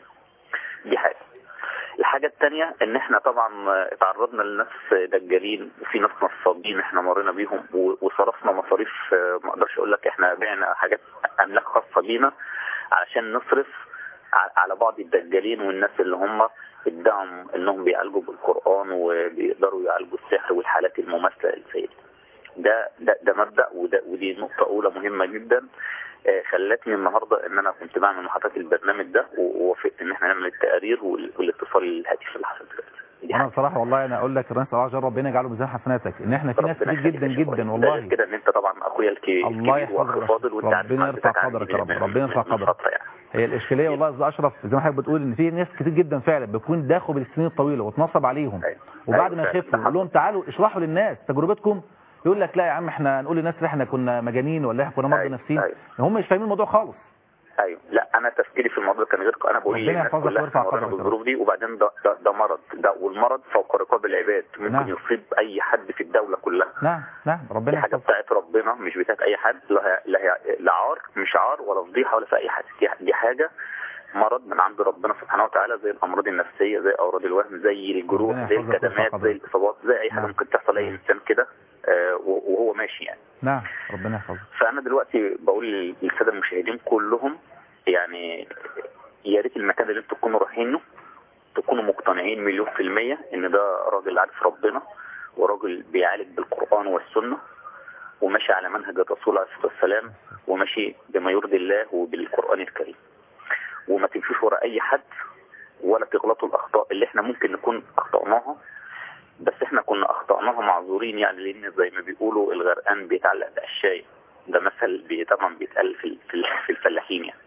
دي حاجه الحاجة التانية ان احنا طبعا اتعرضنا لناس دجالين وفي ناس نصابين احنا مرينا بيهم و- وصرفنا مصاريف اه، ما اقدرش اقول لك احنا بعنا حاجات املاك خاصة بينا علشان نصرف ع- على بعض الدجالين والناس اللي هم ادعوا انهم بيعالجوا بالقرآن وبيقدروا يعالجوا السحر والحالات المماثلة للسيد ده ده ده مبدأ وده ودي نقطة أولى مهمة جدا آه، خلتني النهارده ان انا كنت بعمل محاضرات البرنامج ده و- ووافقت ان احنا نعمل التقارير وال- والاتصال الهاتفي اللي حصل دلوقتي دي وانا حاجة. بصراحه والله انا اقول لك ربنا الله ربنا يجعله ميزان حسناتك ان احنا في ناس ربنا كتير يخليك جدا يا شيخ جدا إبراهيم. والله ده كده ان انت طبعا اخويا الكي- الله الكبير واخ يحفظك فاضل وانت عارف ربنا يرفع معرفتك عني قدرك يا رب من- ربنا يرفع من قدرك فترة يعني هي الاشكاليه والله يا استاذ اشرف زي ما حضرتك بتقول ان في ناس كتير جدا فعلا بيكون داخل بالسنين الطويله واتنصب عليهم أيوة. وبعد أيوة ما فعلا. يخفوا نقول لهم تعالوا اشرحوا للناس تجربتكم يقول لك لا يا عم احنا نقول للناس احنا كنا مجانين ولا احنا كنا مرضى أيوة. نفسيين أيوة. هم مش فاهمين الموضوع خالص ايوه لا انا تفكيري في الموضوع كان غير انا بقول ربنا للناس يحفظك كلها ويرفع احنا مرينا قدرك يا رب. بالظروف دي وبعدين ده, ده, ده مرض ده والمرض فوق رقاب العباد ممكن نعم. يصيب اي حد في الدوله كلها نعم نعم دي ربنا حاجه يحفظك بتاعت ربنا مش بتاعت اي حد لا هي لا هي لا عار مش عار ولا فضيحه ولا في اي حاجه دي, دي حاجه مرض من عند ربنا سبحانه وتعالى زي الامراض النفسيه زي امراض الوهم زي الجروح ربنا زي يحفظك ويرفع الكدمات قدرك. زي الاصابات زي اي حاجه نعم. ممكن تحصل اي نعم. انسان كده آه، وهو ماشي يعني نعم ربنا يحفظك فانا دلوقتي بقول للساده المشاهدين كلهم يعني يا ريت المكان اللي انتوا تكونوا رايحينه تكونوا مقتنعين مليون في المية ان ده راجل عارف ربنا وراجل بيعالج بالقرآن والسنة وماشي على منهج الرسول عليه الصلاة والسلام وماشي بما يرضي الله وبالقرآن الكريم وما تمشوش ورا اي حد ولا تغلطوا الاخطاء اللي احنا ممكن نكون اخطأناها بس احنا كنا اخطأناها معذورين يعني لان زي ما بيقولوا الغرقان بيتعلق بقشاية ده مثل بي- طبعا بيتقال في في في الفلاحين يعني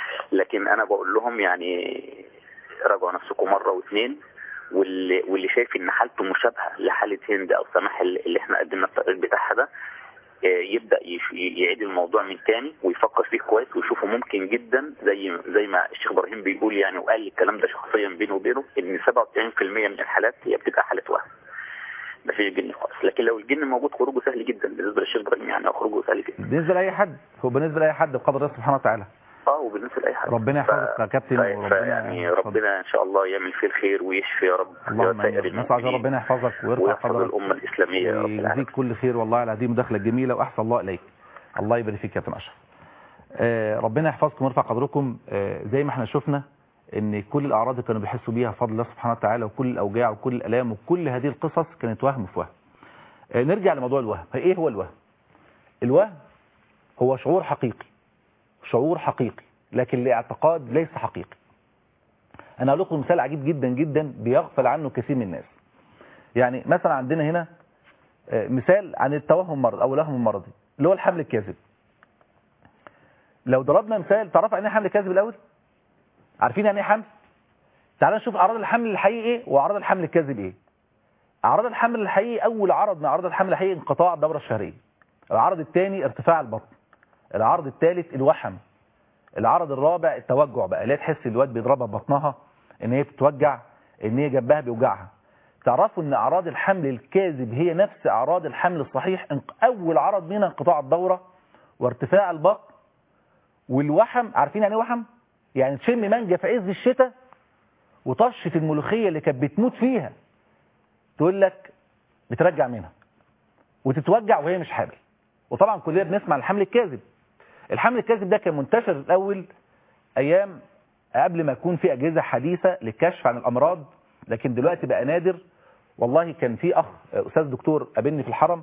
لكن انا بقول لهم يعني راجعوا نفسكم مره واثنين واللي واللي شايف ان حالته مشابهه لحاله هند او سماح اللي اللي احنا قدمنا التقرير بتاعها ده آه، يبدا يش- يعيد الموضوع من تاني ويفكر فيه كويس ويشوفه ممكن جدا زي زي ما الشيخ ابراهيم بيقول يعني وقال لي الكلام ده شخصيا بينه وبينه ان 97% من الحالات هي بتبقى حاله وهم ما فيش جن خالص لكن لو الجن موجود خروجه سهل جدا بالنسبه للشيخ ابراهيم يعني خروجه سهل جدا بالنسبه لاي حد هو بالنسبه لاي حد بقدر الله سبحانه وتعالى اه وبالنسبه لاي حد ربنا يحفظك يا كابتن ف- وربنا فيعني يحفظك. ربنا ان شاء الله يعمل فيه الخير ويشفي يا رب اللهم سائر امين نسال الله المؤمنين ربنا يحفظك ويرفع ويحفظ قدرك الامه الاسلاميه يا رب العالمين ويجزيك كل خير والله على هذه مداخله جميله واحسن الله اليك الله يبارك فيك يا كابتن اشرف آه، ربنا يحفظكم ويرفع قدركم آه، زي ما احنا شفنا ان كل الاعراض اللي كانوا بيحسوا بيها بفضل الله سبحانه وتعالى وكل الاوجاع وكل الالام وكل هذه القصص كانت وهم في وهم آه، نرجع لموضوع الوهم ايه هو الوهم الوهم هو شعور حقيقي شعور حقيقي لكن لاعتقاد ليس حقيقي انا هقول لكم مثال عجيب جدا جدا بيغفل عنه كثير من الناس يعني مثلا عندنا هنا آه، مثال عن التوهم مرض او الوهم المرضي اللي هو الحمل الكاذب لو ضربنا مثال تعرفوا يعني ايه حمل كاذب الاول عارفين يعني ايه حمل تعالوا نشوف اعراض الحمل الحقيقي ايه واعراض الحمل الكاذب ايه اعراض الحمل الحقيقي اول عرض من اعراض الحمل الحقيقي انقطاع الدوره الشهريه العرض الثاني ارتفاع البطن العرض الثالث الوحم العرض الرابع التوجع بقى لا تحس الواد بيضربها ببطنها ان هي بتتوجع ان هي جنبها بيوجعها تعرفوا ان اعراض الحمل الكاذب هي نفس اعراض الحمل الصحيح انق- اول عرض منها انقطاع الدوره وارتفاع البطن والوحم عارفين يعني ايه وحم يعني تشم مانجا في عز الشتاء وطشه الملوخيه اللي كانت بتموت فيها تقول لك بترجع منها وتتوجع وهي مش حامل وطبعا كلنا بنسمع عن الحمل الكاذب الحمل الكاذب ده كان منتشر الاول ايام قبل ما يكون في اجهزه حديثه للكشف عن الامراض لكن دلوقتي بقى نادر والله كان في اخ استاذ دكتور قابلني في الحرم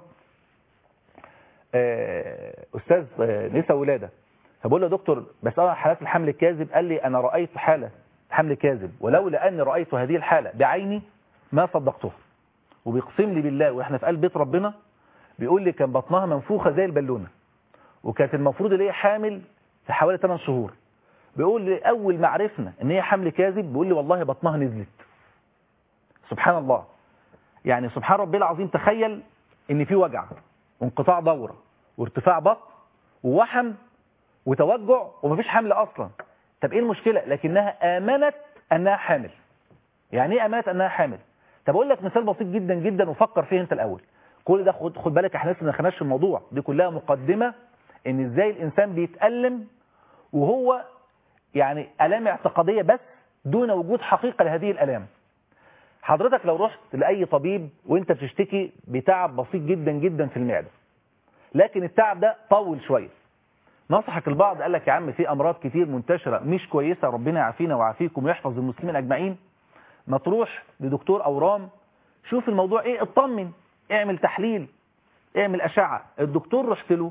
آه، استاذ آه، نساء ولاده فبقول له يا دكتور بس انا حالات الحمل الكاذب قال لي انا رايت حاله حمل كاذب ولولا اني رايت هذه الحاله بعيني ما صدقتها وبيقسم لي بالله واحنا في قلب بيت ربنا بيقول لي كان بطنها منفوخه زي البالونه وكانت المفروض اللي هي حامل في حوالي 8 شهور بيقول لي اول ما عرفنا ان هي حمل كاذب بيقول لي والله بطنها نزلت سبحان الله يعني سبحان ربي العظيم تخيل ان في وجع وانقطاع دوره وارتفاع بطن ووحم وتوجع ومفيش حمل اصلا طب ايه المشكله لكنها امنت انها حامل يعني ايه امنت انها حامل طب اقول لك مثال بسيط جدا جدا وفكر فيه انت الاول كل ده خد خد بالك احنا لسه ما دخلناش في الموضوع دي كلها مقدمه ان ازاي الانسان بيتالم وهو يعني الام اعتقاديه بس دون وجود حقيقه لهذه الالام حضرتك لو رحت لاي طبيب وانت بتشتكي بتعب بسيط جدا جدا في المعده لكن التعب ده طول شويه نصحك البعض قال لك يا عم في امراض كتير منتشره مش كويسه ربنا يعافينا ويعافيكم ويحفظ المسلمين اجمعين ما تروح لدكتور اورام شوف الموضوع ايه اطمن اعمل تحليل اعمل اشعه الدكتور رحت له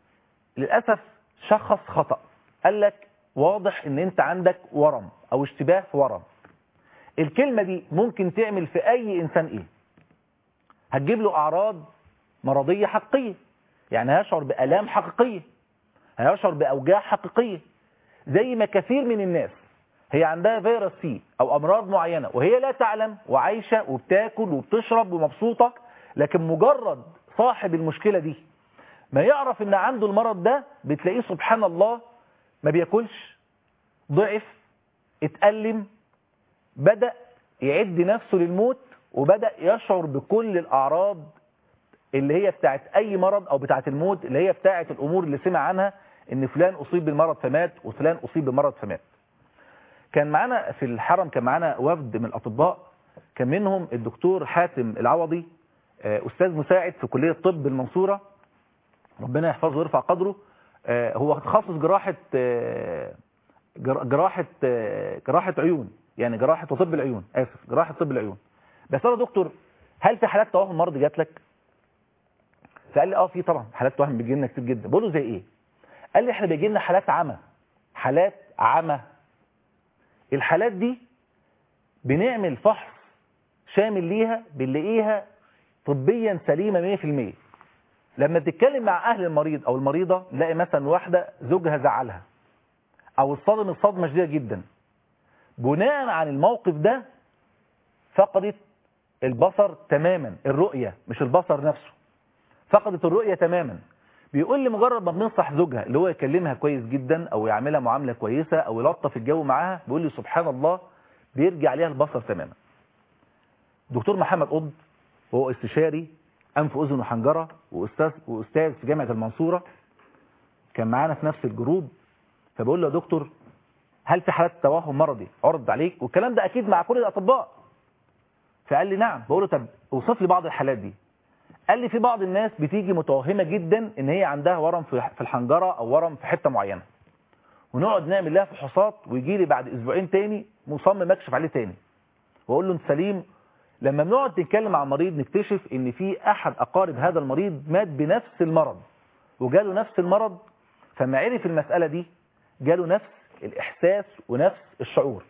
للاسف شخص خطا قال لك واضح ان انت عندك ورم او اشتباه في ورم الكلمه دي ممكن تعمل في اي انسان ايه هتجيب له اعراض مرضيه حقيقيه يعني هيشعر بالام حقيقيه هيشعر باوجاع حقيقيه زي ما كثير من الناس هي عندها فيروس سي او امراض معينه وهي لا تعلم وعايشه وبتاكل وبتشرب ومبسوطه لكن مجرد صاحب المشكله دي ما يعرف ان عنده المرض ده بتلاقيه سبحان الله ما بياكلش ضعف اتألم بدأ يعد نفسه للموت وبدأ يشعر بكل الأعراض اللي هي بتاعت أي مرض أو بتاعت الموت اللي هي بتاعت الأمور اللي سمع عنها إن فلان أصيب بالمرض فمات وفلان أصيب بالمرض فمات كان معانا في الحرم كان معانا وفد من الأطباء كان منهم الدكتور حاتم العوضي آه، أستاذ مساعد في كلية طب المنصورة ربنا يحفظه ويرفع قدره آه، هو تخصص جراحة آه، جر- جراحة آه، جراحة عيون يعني جراحة وطب العيون آسف جراحة طب العيون بس أنا دكتور هل في حالات توهم مرض جات لك؟ فقال لي اه في طبعا حالات توهم بيجي لنا كتير جدا بقول له زي ايه؟ قال لي احنا بيجي لنا حالات عمى حالات عمى الحالات دي بنعمل فحص شامل ليها بنلاقيها طبيا سليمة 100% لما تتكلم مع أهل المريض أو المريضة نلاقي مثلا واحدة زوجها زعلها أو اتصدم الصدمة شديدة جدا بناء عن الموقف ده فقدت البصر تماما الرؤية مش البصر نفسه فقدت الرؤية تماما بيقول لي مجرد ما بننصح زوجها اللي هو يكلمها كويس جدا او يعملها معاملة كويسة او يلطف الجو معاها بيقول لي سبحان الله بيرجع ليها البصر تماما دكتور محمد قطب وهو استشاري انف واذن وحنجره واستاذ واستاذ في جامعه المنصوره كان معانا في نفس الجروب فبقول له يا دكتور هل في حالات توهم مرضي عرض عليك والكلام ده اكيد مع كل الاطباء فقال لي نعم بقول له طب اوصف لي بعض الحالات دي قال لي في بعض الناس بتيجي متوهمه جدا ان هي عندها ورم في في الحنجره او ورم في حته معينه ونقعد نعمل لها فحوصات ويجي لي بعد اسبوعين تاني مصمم اكشف عليه تاني واقول له انت سليم لما بنقعد نتكلم مع مريض نكتشف ان في احد اقارب هذا المريض مات بنفس المرض وجاله نفس المرض فما عرف المساله دي جاله نفس الاحساس ونفس الشعور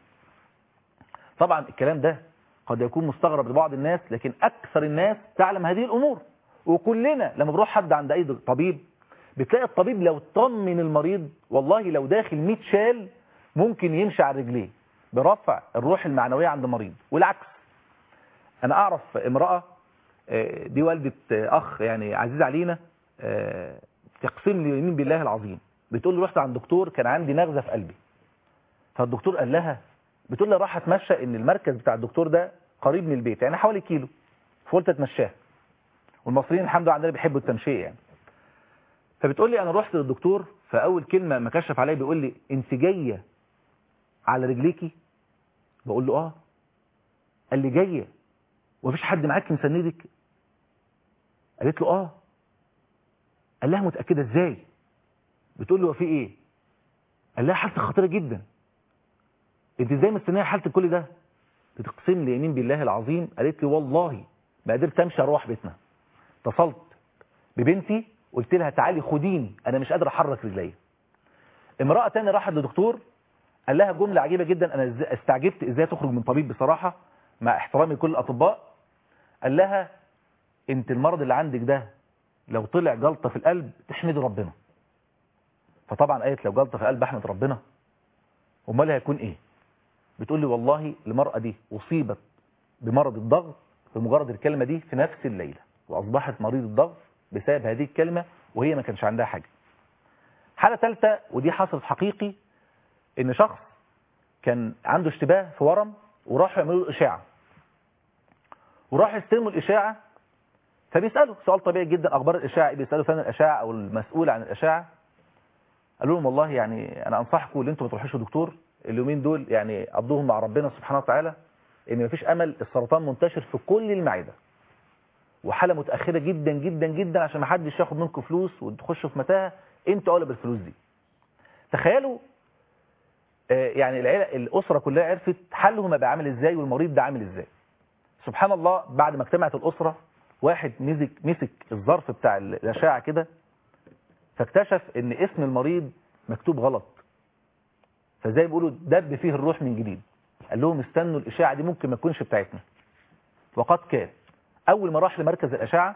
طبعا الكلام ده قد يكون مستغرب لبعض الناس لكن اكثر الناس تعلم هذه الامور وكلنا لما بروح حد عند اي طبيب بتلاقي الطبيب لو طمن المريض والله لو داخل 100 شال ممكن يمشي على رجليه برفع الروح المعنوية عند المريض والعكس انا اعرف امرأة آه، دي والدة آه، اخ يعني عزيز علينا آه، تقسم لي يمين بالله العظيم بتقول لي رحت عند دكتور كان عندي نغزة في قلبي فالدكتور قال لها بتقول لي راح اتمشى ان المركز بتاع الدكتور ده قريب من البيت يعني حوالي كيلو فقلت اتمشاه والمصريين الحمد لله عندنا بيحبوا التمشيه يعني فبتقول لي انا رحت للدكتور فاول كلمه ما كشف عليا بيقول لي انت جايه على رجليكي بقول له اه قال لي جايه ومفيش حد معاك مسندك قالت له اه قال لها متاكده ازاي بتقول له هو في ايه قال لها حالتك خطيره جدا انت ازاي مستنيه حالتك كل ده بتقسم لي يمين بالله العظيم قالت لي والله ما قدرت امشي اروح بيتنا اتصلت ببنتي قلت لها تعالي خديني انا مش قادر احرك رجلي امراه تانية راحت لدكتور قال لها جمله عجيبه جدا انا إز- استعجبت ازاي تخرج من طبيب بصراحه مع احترامي لكل الاطباء قال لها انت المرض اللي عندك ده لو طلع جلطه في القلب تحمدي ربنا فطبعا قالت لو جلطه في القلب احمد ربنا امال هيكون ايه بتقول لي والله المراه دي اصيبت بمرض الضغط بمجرد الكلمه دي في نفس الليله واصبحت مريض الضغط بسبب هذه الكلمه وهي ما كانش عندها حاجه حاله ثالثه ودي حصلت حقيقي ان شخص كان عنده اشتباه في ورم وراحوا يعملوا له اشاعه وراحوا يستلموا الاشاعه فبيسالوا سؤال طبيعي جدا اخبار الاشاعه إيه؟ بيسالوا فين الاشاعه او المسؤول عن الاشاعه قالوا لهم والله يعني انا انصحكم ان انتم ما تروحوش لدكتور اليومين دول يعني قضوهم مع ربنا سبحانه وتعالى ان مفيش امل السرطان منتشر في كل المعده وحاله متاخره جدا جدا جدا عشان ما حدش ياخد منكم فلوس وتخشوا في متاهه انتوا اولى بالفلوس دي تخيلوا آه، يعني العيله الاسره كلها عرفت حلهم هيبقى عامل ازاي والمريض ده عامل ازاي سبحان الله بعد ما اجتمعت الاسره واحد مسك مسك الظرف بتاع الاشعه كده فاكتشف ان اسم المريض مكتوب غلط فزي بيقولوا دب فيه الروح من جديد قال لهم استنوا الاشاعه دي ممكن ما تكونش بتاعتنا وقد كان اول ما راح لمركز الاشعه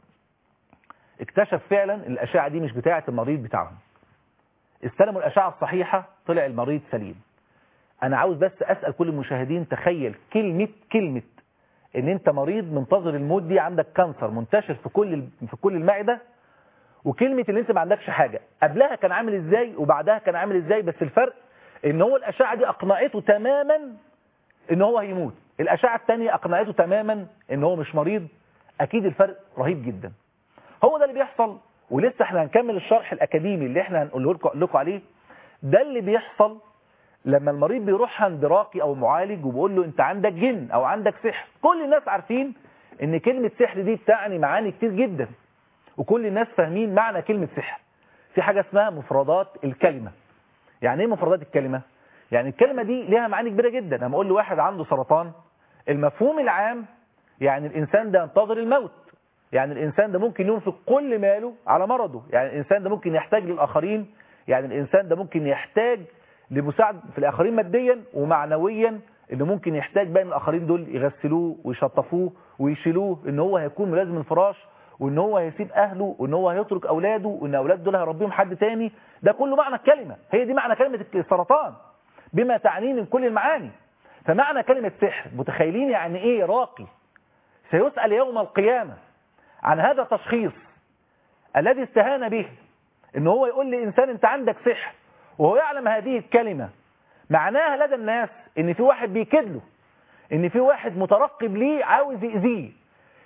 اكتشف فعلا ان الاشعه دي مش بتاعه المريض بتاعهم استلموا الاشعه الصحيحه طلع المريض سليم انا عاوز بس اسال كل المشاهدين تخيل كلمه كلمه ان انت مريض منتظر الموت دي عندك كانسر منتشر في كل في كل المعده وكلمه ان انت ما عندكش حاجه قبلها كان عامل ازاي وبعدها كان عامل ازاي بس الفرق ان هو الاشعه دي اقنعته تماما ان هو هيموت الاشعه الثانيه اقنعته تماما ان هو مش مريض اكيد الفرق رهيب جدا هو ده اللي بيحصل ولسه احنا هنكمل الشرح الاكاديمي اللي احنا هنقوله لكم أقول لكم عليه ده اللي بيحصل لما المريض بيروح عند راقي او معالج وبيقول له انت عندك جن او عندك سحر كل الناس عارفين ان كلمه سحر دي بتعني معاني كتير جدا وكل الناس فاهمين معنى كلمه سحر في حاجه اسمها مفردات الكلمه يعني ايه مفردات الكلمه يعني الكلمه دي ليها معاني كبيره جدا لما اقول لواحد عنده سرطان المفهوم العام يعني الانسان ده ينتظر الموت يعني الانسان ده ممكن ينفق كل ماله على مرضه يعني الانسان ده ممكن يحتاج للاخرين يعني الانسان ده ممكن يحتاج لمساعده في الاخرين ماديا ومعنويا اللي ممكن يحتاج بقى ان الاخرين دول يغسلوه ويشطفوه ويشيلوه ان هو هيكون ملازم الفراش وان هو هيسيب اهله وان هو هيترك اولاده وان اولاده دول هيربيهم حد تاني ده كله معنى الكلمه هي دي معنى كلمه السرطان بما تعنيه من كل المعاني فمعنى كلمه سحر متخيلين يعني ايه راقي سيسال يوم القيامه عن هذا التشخيص الذي استهان به ان هو يقول لانسان انت عندك سحر وهو يعلم هذه الكلمه معناها لدى الناس ان في واحد بيكد له ان في واحد مترقب ليه عاوز يأذيه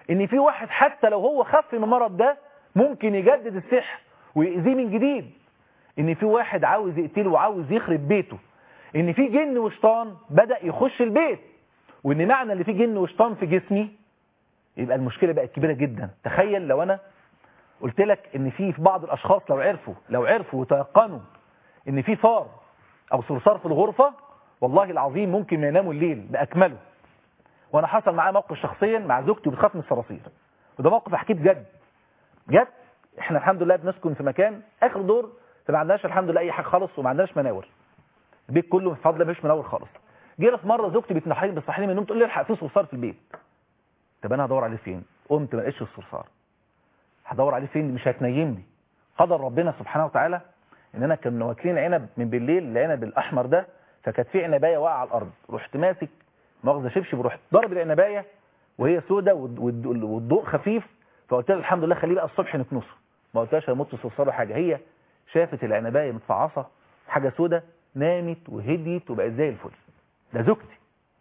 ان في واحد حتى لو هو خف من المرض ده ممكن يجدد السحر ويأذيه من جديد ان في واحد عاوز يقتله وعاوز يخرب بيته ان في جن وشيطان بدأ يخش البيت وان معنى ان في جن وشيطان في جسمي يبقى المشكلة بقت كبيرة جدا تخيل لو انا قلت لك ان في في بعض الاشخاص لو عرفوا لو عرفوا وتيقنوا ان في فار او صرصار في الغرفة والله العظيم ممكن ما يناموا الليل باكمله وانا حصل معايا موقف شخصيا مع زوجتي وبتخاف من الصراصير وده موقف احكيه بجد جد احنا الحمد لله بنسكن في مكان اخر دور فما عندناش الحمد لله اي حاجه خالص وما عندناش مناور البيت كله بفضل الله مفيش مناور خالص جينا في مره زوجتي بتنحيني بتصحيني من النوم تقول لي الحق في صرصار في البيت طب انا هدور عليه فين قمت ما لقيتش الصرصار هدور عليه فين مش هتنيمني قدر ربنا سبحانه وتعالى ان انا كنا واكلين عنب من بالليل العنب الاحمر ده فكانت في عنبايه واقعه على الارض رحت ماسك مؤاخذه شبشب ورحت ضرب العنبايه وهي سودة والضوء خفيف فقلت لها الحمد لله خليه بقى الصبح نكنسه ما قلتلهاش هيموت صرصار ولا حاجه هي شافت العنبايه متفعصه حاجه سودة نامت وهديت وبقت زي الفل ده زوجتي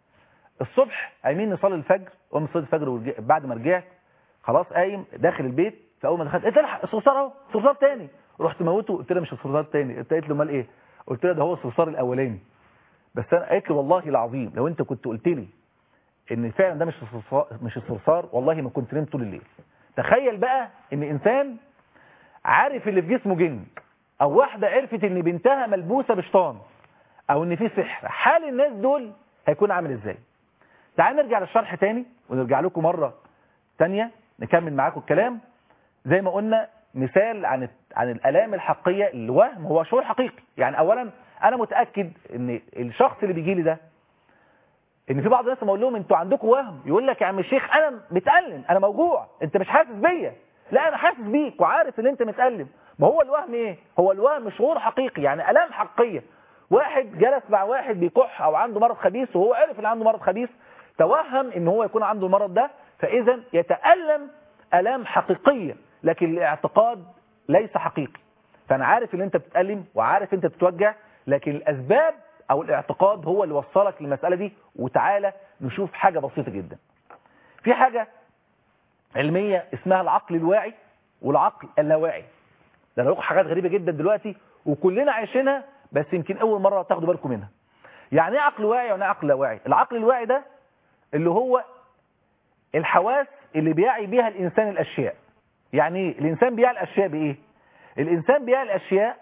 الصبح قايمين نصلي الفجر قوم نصلي الفجر ورجع بعد ما رجعت خلاص قايم داخل البيت فاول ما دخلت قلت لها الصرصار اهو صرصار تاني رحت موته قلت لها مش الصرصار تاني قلت له امال ايه قلت لها ده هو الصرصار الاولاني بس انا قالت لي والله العظيم لو انت كنت قلت لي ان فعلا ده مش الصرصار مش الصرصار والله ما كنت نمت طول الليل تخيل بقى ان انسان عارف اللي في جسمه جن او واحده عرفت ان بنتها ملبوسه بشيطان او ان في سحر حال الناس دول هيكون عامل ازاي تعال نرجع للشرح تاني ونرجع لكم مره تانية نكمل معاكم الكلام زي ما قلنا مثال عن عن الالام الحقيقيه الوهم هو شعور حقيقي يعني اولا انا متاكد ان الشخص اللي بيجي لي ده ان في بعض الناس لما اقول لهم انتوا عندكم وهم يقول لك يا عم الشيخ انا متالم انا موجوع انت مش حاسس بيا لا انا حاسس بيك وعارف ان انت متالم ما هو الوهم ايه هو الوهم شعور حقيقي يعني الام حقيقيه واحد جلس مع واحد بيكح او عنده مرض خبيث وهو عرف ان عنده مرض خبيث توهم ان هو يكون عنده المرض ده فاذا يتالم الام حقيقيه لكن الاعتقاد ليس حقيقي فانا عارف ان انت بتتالم وعارف انت بتتوجع لكن الاسباب او الاعتقاد هو اللي وصلك للمساله دي وتعالى نشوف حاجه بسيطه جدا في حاجه علميه اسمها العقل الواعي والعقل اللاواعي ده انا لكم حاجات غريبه جدا دلوقتي وكلنا عايشينها بس يمكن اول مره تاخدوا بالكم منها يعني ايه عقل واعي يعني ايه عقل لاواعي العقل الواعي ده اللي هو الحواس اللي بيعي بيها الانسان الاشياء يعني ايه الانسان بيعي الاشياء بايه الانسان بيعي الاشياء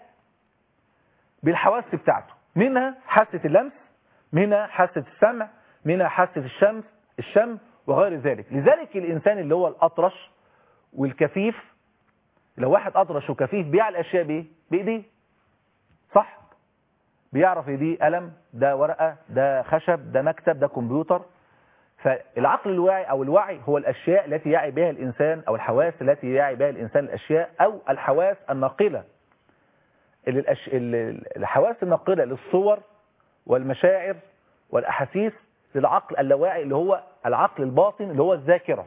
بالحواس بتاعته منها حاسه اللمس منها حاسه السمع منها حاسه الشمس الشم وغير ذلك لذلك الانسان اللي هو الاطرش والكفيف لو واحد اطرش وكفيف بيعي الاشياء بايه بايديه صح بيعرف دي قلم ده ورقه ده خشب ده مكتب ده كمبيوتر فالعقل الواعي او الوعي هو الاشياء التي يعي بها الانسان او الحواس التي يعي بها الانسان الاشياء او الحواس الناقله اللي الأش... الحواس الناقله للصور والمشاعر والاحاسيس للعقل اللاواعي اللي هو العقل الباطن اللي هو الذاكره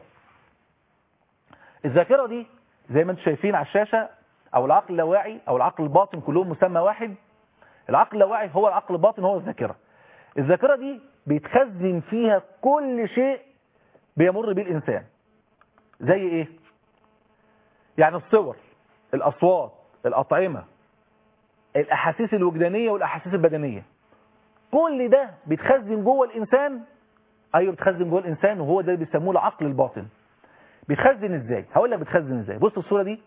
الذاكره دي زي ما انتم شايفين على الشاشه او العقل اللاواعي او العقل الباطن كلهم مسمى واحد العقل اللاواعي هو العقل الباطن هو الذاكره الذاكره دي بيتخزن فيها كل شيء بيمر بيه الانسان زي ايه يعني الصور الاصوات الاطعمه الاحاسيس الوجدانيه والاحاسيس البدنيه كل ده بيتخزن جوه الانسان ايوه بيتخزن جوه الانسان وهو ده اللي بيسموه العقل الباطن بيتخزن ازاي هقول لك بيتخزن ازاي بص الصوره دي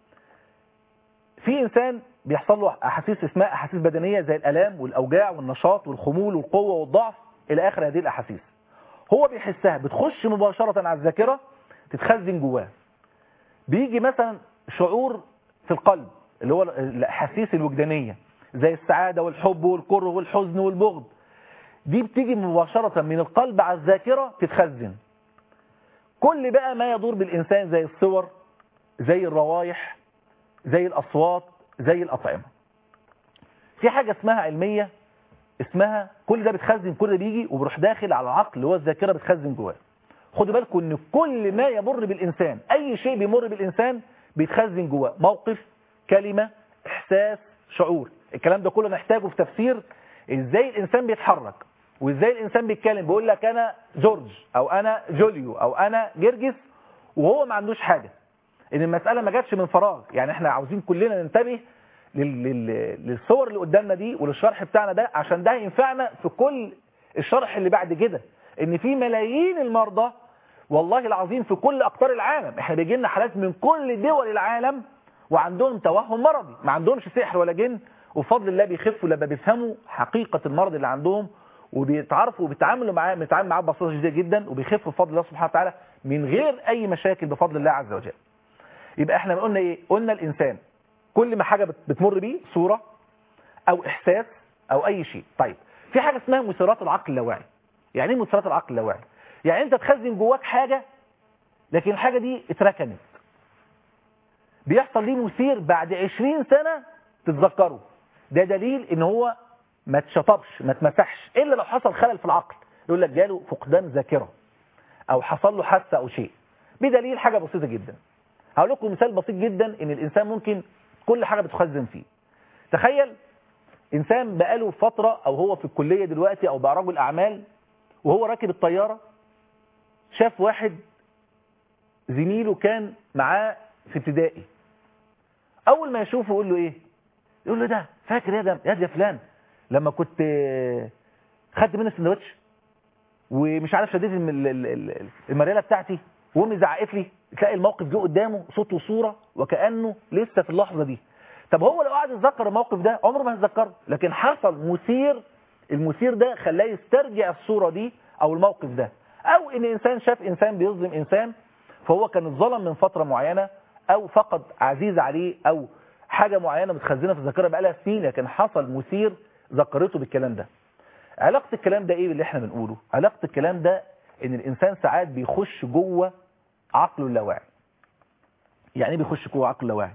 في انسان بيحصل له احاسيس اسمها احاسيس بدنيه زي الالام والاوجاع والنشاط والخمول والقوه والضعف الى اخر هذه الاحاسيس هو بيحسها بتخش مباشره على الذاكره تتخزن جواه بيجي مثلا شعور في القلب اللي هو الاحاسيس الوجدانيه زي السعاده والحب والكره والحزن والبغض دي بتيجي مباشره من القلب على الذاكره تتخزن كل بقى ما يدور بالانسان زي الصور زي الروائح زي الاصوات زي الاطعمه في حاجه اسمها علميه اسمها كل ده بتخزن كل ده بيجي وبيروح داخل على العقل اللي هو الذاكره بتخزن جواه خدوا بالكم ان كل ما يمر بالانسان اي شيء بيمر بالانسان بيتخزن جواه موقف كلمه احساس شعور الكلام ده كله نحتاجه في تفسير ازاي الانسان بيتحرك وازاي الانسان بيتكلم بيقول لك انا جورج او انا جوليو او انا جرجس وهو ما عندوش حاجة ان المسألة ما جاتش من فراغ يعني احنا عاوزين كلنا ننتبه لل... لل... للصور اللي قدامنا دي وللشرح بتاعنا ده عشان ده ينفعنا في كل الشرح اللي بعد كده ان في ملايين المرضى والله العظيم في كل اقطار العالم احنا بيجي لنا حالات من كل دول العالم وعندهم توهم مرضي ما عندهمش سحر ولا جن وبفضل الله بيخفوا لما بيفهموا حقيقة المرض اللي عندهم وبيتعرفوا وبيتعاملوا معاه بيتعامل معاه ببساطه شديده جدا وبيخفوا بفضل الله سبحانه وتعالى من غير اي مشاكل بفضل الله عز وجل يبقى احنا قلنا ايه قلنا الانسان كل ما حاجه بت- بتمر بيه صوره او احساس او اي شيء طيب في حاجه اسمها مثيرات العقل اللاواعي يعني ايه مثيرات العقل اللاواعي يعني انت تخزن جواك حاجه لكن الحاجه دي اتركنت بيحصل ليه مثير بعد 20 سنه تتذكره ده دليل ان هو ما اتشطبش ما اتمسحش الا لو حصل خلل في العقل يقول لك جاله فقدان ذاكره او حصل له حادثه او شيء بدليل حاجه بسيطه جدا هقول لكم مثال بسيط جدا ان الانسان ممكن كل حاجه بتخزن فيه تخيل انسان بقاله فتره او هو في الكليه دلوقتي او بقى رجل اعمال وهو راكب الطياره شاف واحد زميله كان معاه في ابتدائي اول ما يشوفه يقول له ايه يقول له ده فاكر يا ده يا ده يا فلان لما كنت آه، خدت منه السندوتش ومش عارف شديت الم- ال- ال- ال- المرياله بتاعتي وامي زعقت لي تلاقي الموقف جه قدامه صوت وصوره وكانه لسه في اللحظه دي طب هو لو قعد يتذكر الموقف ده عمره ما هيتذكره لكن حصل مثير المثير ده خلاه يسترجع الصوره دي او الموقف ده او ان انسان شاف انسان بيظلم انسان فهو كان اتظلم من فتره معينه او فقد عزيز عليه او حاجه معينه متخزنه في الذاكره بقالها سنين لكن حصل مثير ذكرته بالكلام ده علاقة الكلام ده ايه باللي احنا بنقوله علاقة الكلام ده ان الانسان ساعات بيخش جوه عقله اللاواعي يعني ايه بيخش جوه عقله اللاواعي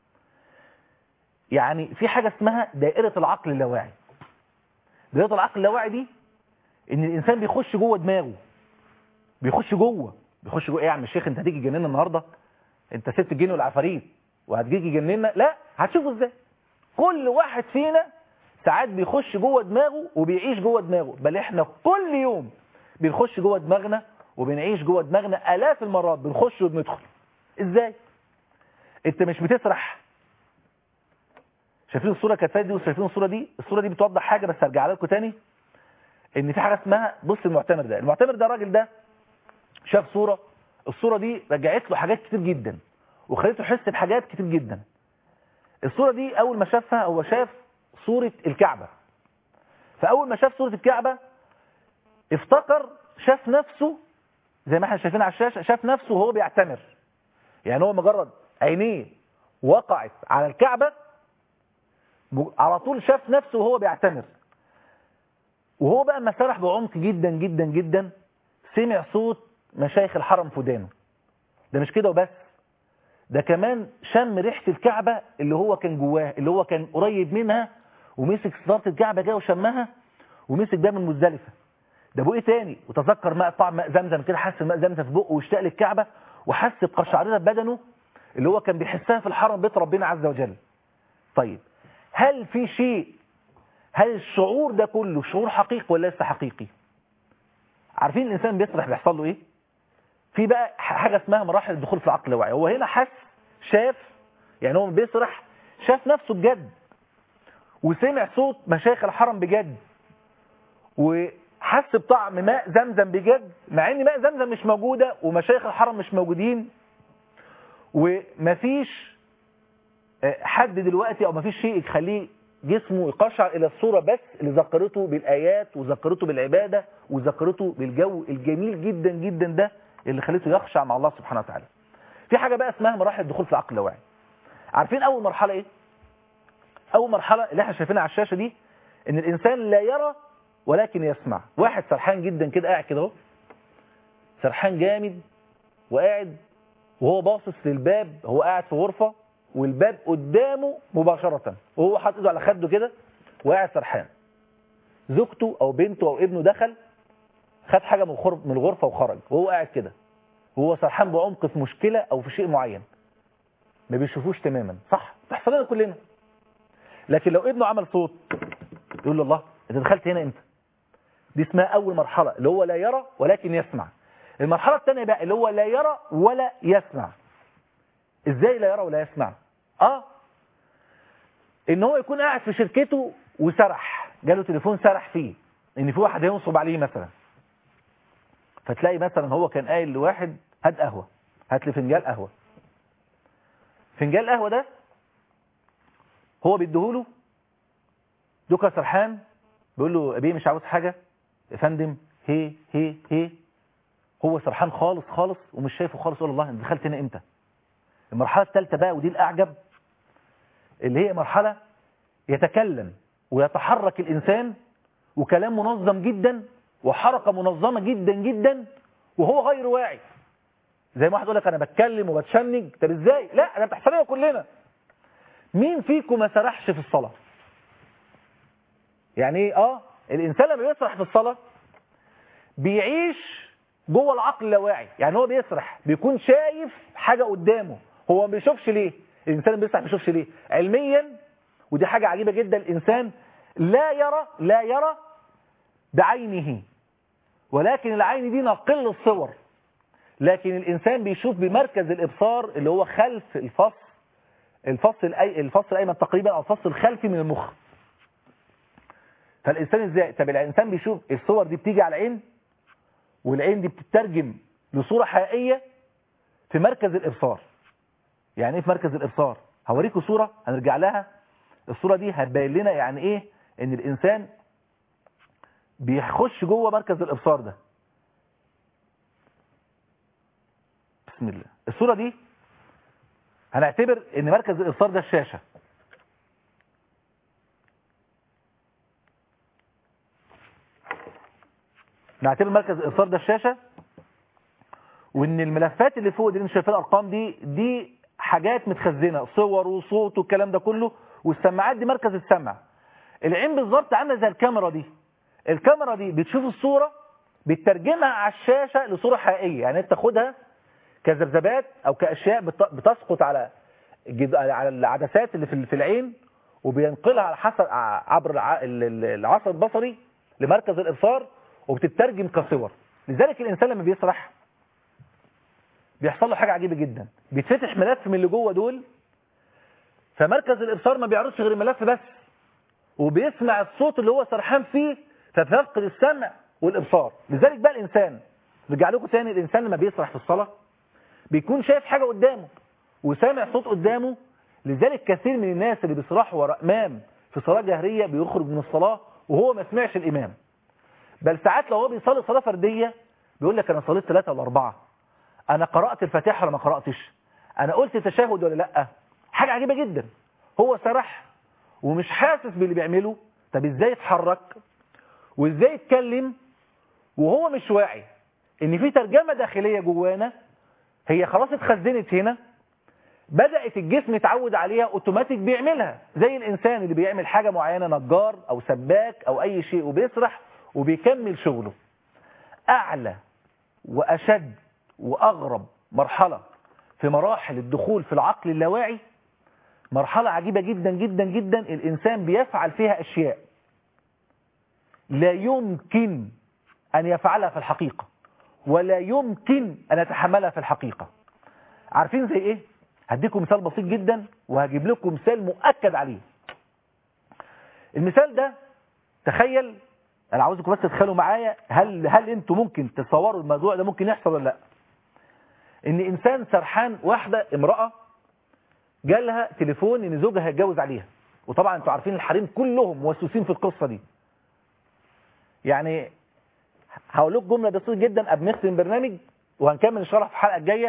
يعني في حاجة اسمها دائرة العقل اللاواعي دائرة العقل اللاواعي دي ان الانسان بيخش جوه دماغه بيخش جوه بيخش جوه ايه يا عم الشيخ انت هتيجي تجننا النهارده انت سبت الجن والعفاريت وهتيجي تجننا لا هتشوفه ازاي كل واحد فينا ساعات بيخش جوه دماغه وبيعيش جوه دماغه بل احنا كل يوم بنخش جوه دماغنا وبنعيش جوه دماغنا الاف المرات بنخش وبندخل ازاي انت مش بتسرح شايفين الصوره كانت فاتت دي وشايفين الصوره دي الصوره دي بتوضح حاجه بس هرجع لكم تاني ان في حاجه اسمها بص المعتمر ده المعتمر ده الراجل ده شاف صوره الصوره دي رجعت له حاجات كتير جدا وخليته يحس بحاجات كتير جدا الصوره دي اول ما شافها هو شاف صورة الكعبة فأول ما شاف صورة الكعبة افتكر شاف نفسه زي ما احنا شايفين على الشاشة شاف نفسه وهو بيعتمر يعني هو مجرد عينيه وقعت على الكعبة على طول شاف نفسه وهو بيعتمر وهو بقى ما سرح بعمق جدا جدا جدا سمع صوت مشايخ الحرم في ودانه ده مش كده وبس ده كمان شم ريحة الكعبة اللي هو كان جواه اللي هو كان قريب منها ومسك ستارة الكعبة جاي وشمها ومسك ده من مزدلفة ده بقى ايه تاني وتذكر ماء طعم ماء زمزم كده حس ماء زمزم في بقه واشتاق للكعبة وحس بقشعريرة بدنه اللي هو كان بيحسها في الحرم بيت ربنا عز وجل طيب هل في شيء هل الشعور ده كله شعور حقيقي ولا لسه حقيقي عارفين الانسان بيسرح بيحصل له ايه في بقى حاجة اسمها مراحل الدخول في العقل الواعي هو هنا حس شاف يعني هو بيسرح شاف نفسه بجد وسمع صوت مشايخ الحرم بجد وحس بطعم ماء زمزم بجد مع ان ماء زمزم مش موجودة ومشايخ الحرم مش موجودين ومفيش حد دلوقتي او مفيش شيء يخليه جسمه يقشعر الى الصورة بس اللي ذكرته بالايات وذكرته بالعبادة وذكرته بالجو الجميل جدا جدا ده اللي خليته يخشع مع الله سبحانه وتعالى في حاجة بقى اسمها مراحل الدخول في العقل اللاواعي عارفين اول مرحلة ايه اول مرحلة اللي احنا شايفينها على الشاشة دي ان الانسان لا يرى ولكن يسمع واحد سرحان جدا كده قاعد كده اهو سرحان جامد وقاعد وهو باصص للباب هو قاعد في غرفة والباب قدامه مباشرة وهو حاطط ايده على خده كده وقاعد سرحان زوجته او بنته او ابنه دخل خد حاجة من من الغرفة وخرج وهو قاعد كده وهو سرحان بعمق في مشكلة او في شيء معين ما بيشوفوش تماما صح بتحصل لنا كلنا لكن لو ابنه عمل صوت يقول له الله انت دخلت هنا امتى دي اسمها اول مرحلة اللي هو لا يرى ولكن يسمع المرحلة الثانية بقى اللي هو لا يرى ولا يسمع ازاي لا يرى ولا يسمع اه ان هو يكون قاعد في شركته وسرح جاله تليفون سرح فيه ان في واحد هينصب عليه مثلا فتلاقي مثلا هو كان قايل لواحد هات قهوه هات لي فنجان قهوه فنجان القهوه ده هو بيديهوله دوكا سرحان بيقول له ابي مش عاوز حاجه يا فندم هي هي هي هو سرحان خالص خالص ومش شايفه خالص يقول الله انت دخلت هنا امتى المرحله الثالثه بقى ودي الاعجب اللي هي مرحله يتكلم ويتحرك الانسان وكلام منظم جدا وحركه منظمه جدا جدا وهو غير واعي زي ما واحد يقول لك انا بتكلم وبتشنج طب ازاي لا انا بتحصل لنا كلنا مين فيكم ما سرحش في الصلاه يعني ايه اه الانسان لما بيسرح في الصلاه بيعيش جوه العقل اللاواعي يعني هو بيسرح بيكون شايف حاجه قدامه هو ما بيشوفش ليه الانسان اللي بيسرح ما بيشوفش ليه علميا ودي حاجه عجيبه جدا الانسان لا يرى لا يرى بعينه ولكن العين دي نقل الصور لكن الانسان بيشوف بمركز الابصار اللي هو خلف الفص الفص الأي... الفص الايمن تقريبا او الفص الخلفي من المخ فالانسان ازاي طب الانسان بيشوف الصور دي بتيجي على العين والعين دي بتترجم لصوره حقيقيه في مركز الابصار يعني ايه في مركز الابصار هوريكم صوره هنرجع لها الصوره دي هتبين لنا يعني ايه ان الانسان بيخش جوه مركز الابصار ده بسم الله الصوره دي هنعتبر ان مركز الابصار ده الشاشه نعتبر مركز الابصار ده الشاشه وان الملفات اللي فوق دي اللي شايفين الارقام دي دي حاجات متخزنه صور وصوت والكلام ده كله والسماعات دي مركز السمع العين بالظبط عامله زي الكاميرا دي الكاميرا دي بتشوف الصوره بتترجمها على الشاشه لصوره حقيقيه يعني انت تاخدها كذبذبات او كاشياء بت- بتسقط على الجد- على العدسات اللي في في العين وبينقلها على حسب عبر الع- ال- ال- العصب البصري لمركز الابصار وبتترجم كصور لذلك الانسان لما بيسرح بيحصل له حاجه عجيبه جدا بيتفتح ملف من اللي جوه دول فمركز الابصار ما بيعرضش غير الملف بس وبيسمع الصوت اللي هو سرحان فيه فبيفقد السمع والابصار لذلك بقى الانسان رجع لكم تاني الانسان لما بيسرح في الصلاه بيكون شايف حاجه قدامه وسامع صوت قدامه لذلك كثير من الناس اللي بيسرحوا ورا امام في صلاه جهريه بيخرج من الصلاه وهو ما سمعش الامام بل ساعات لو هو بيصلي صلاه فرديه بيقول لك انا صليت ثلاثه ولا اربعه انا قرات الفاتحه ولا ما قراتش انا قلت تشهد ولا لا حاجه عجيبه جدا هو سرح ومش حاسس باللي بيعمله طب ازاي يتحرك وازاي يتكلم وهو مش واعي ان في ترجمه داخليه جوانا هي خلاص اتخزنت هنا بدات الجسم يتعود عليها اوتوماتيك بيعملها زي الانسان اللي بيعمل حاجه معينه نجار او سباك او اي شيء وبيسرح وبيكمل شغله اعلى واشد واغرب مرحله في مراحل الدخول في العقل اللاواعي مرحله عجيبه جدا جدا جدا الانسان بيفعل فيها اشياء لا يمكن ان يفعلها في الحقيقه ولا يمكن ان يتحملها في الحقيقه عارفين زي ايه هديكم مثال بسيط جدا وهجيب لكم مثال مؤكد عليه المثال ده تخيل انا عاوزكم بس تتخيلوا معايا هل هل انتوا ممكن تتصوروا الموضوع ده ممكن يحصل ولا لا ان انسان سرحان واحده امراه جالها تليفون ان زوجها هيتجوز عليها وطبعا انتوا عارفين الحريم كلهم موسوسين في القصه دي يعني هقول لكم جمله بسيطه جدا قبل ما نختم البرنامج وهنكمل الشرح في الحلقه الجايه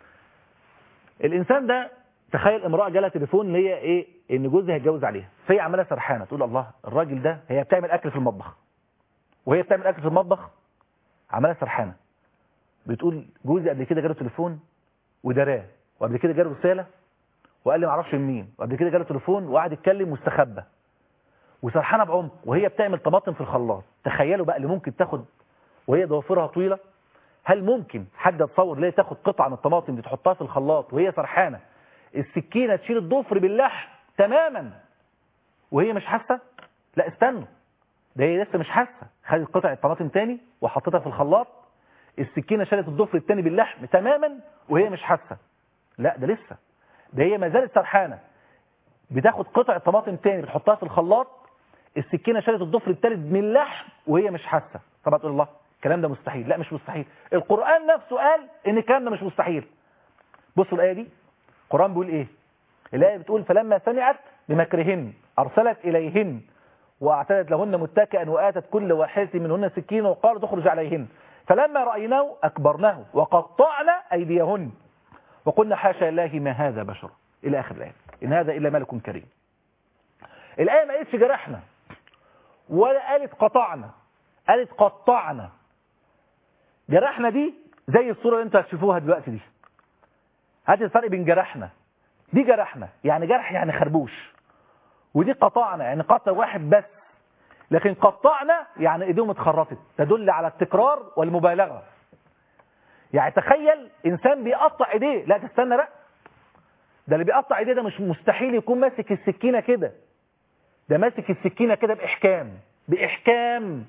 الانسان ده تخيل امراه جالها تليفون اللي هي ايه ان جوزها هيتجوز عليها فهي عماله سرحانه تقول الله الراجل ده هي بتعمل اكل في المطبخ وهي بتعمل اكل في المطبخ عماله سرحانه بتقول جوزي قبل كده جاله تليفون ودراه وقبل كده جاله رساله وقال لي ما اعرفش مين وقبل كده جاله تليفون وقعد يتكلم واستخبى وسرحانه بعمق وهي بتعمل طماطم في الخلاط تخيلوا بقى اللي ممكن تاخد وهي ضوافرها طويله هل ممكن حد يتصور ليه تاخد قطعه من الطماطم دي تحطها في الخلاط وهي سرحانه السكينه تشيل الضفر باللحم تماما وهي مش حاسه لا استنوا ده هي لسه مش حاسه خدت قطعه طماطم تاني وحطيتها في الخلاط السكينة شالت الضفر التاني باللحم تماما وهي مش حاسة لا ده لسه ده هي ما زالت سرحانة بتاخد قطع طماطم تاني بتحطها في الخلاط السكينة شالت الضفر التالت من اللحم وهي مش حاسة طبعا تقول الله الكلام ده مستحيل لا مش مستحيل القرآن نفسه قال ان الكلام ده مش مستحيل بصوا الآية دي القرآن بيقول ايه الآية بتقول فلما سمعت بمكرهن أرسلت إليهن وأعتدت لهن متكئا وآتت كل واحدة منهن سكينة وقالت اخرج عليهن فلما رأيناه أكبرناه وقطعنا أيديهن وقلنا حاشا لله ما هذا بشر إلى آخر الآية إن هذا إلا ملك كريم الآية ما قالتش جرحنا ولا قالت قطعنا قالت قطعنا جرحنا دي زي الصورة اللي انتوا هتشوفوها دلوقتي دي هات الفرق بين جرحنا دي جرحنا يعني جرح يعني خربوش ودي قطعنا يعني قطع واحد بس لكن قطعنا يعني ايديهم اتخرطت تدل على التكرار والمبالغة يعني تخيل انسان بيقطع ايديه لا تستنى بقى ده اللي بيقطع ايديه ده مش مستحيل يكون ماسك السكينة كده ده ماسك السكينة كده بإحكام بإحكام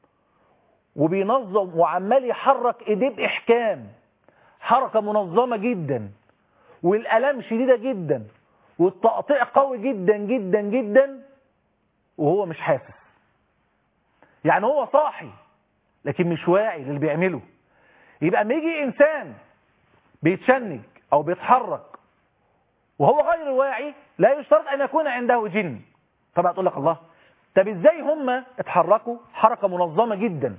وبينظم وعمال يحرك ايديه بإحكام حركة منظمة جدا والألام شديدة جدا والتقطيع قوي جدا جدا جدا وهو مش حاسس يعني هو صاحي لكن مش واعي للي بيعمله يبقى ما يجي إنسان بيتشنج أو بيتحرك وهو غير واعي لا يشترط أن يكون عنده جن طبعا تقول لك الله طب ازاي هم اتحركوا حركة منظمة جدا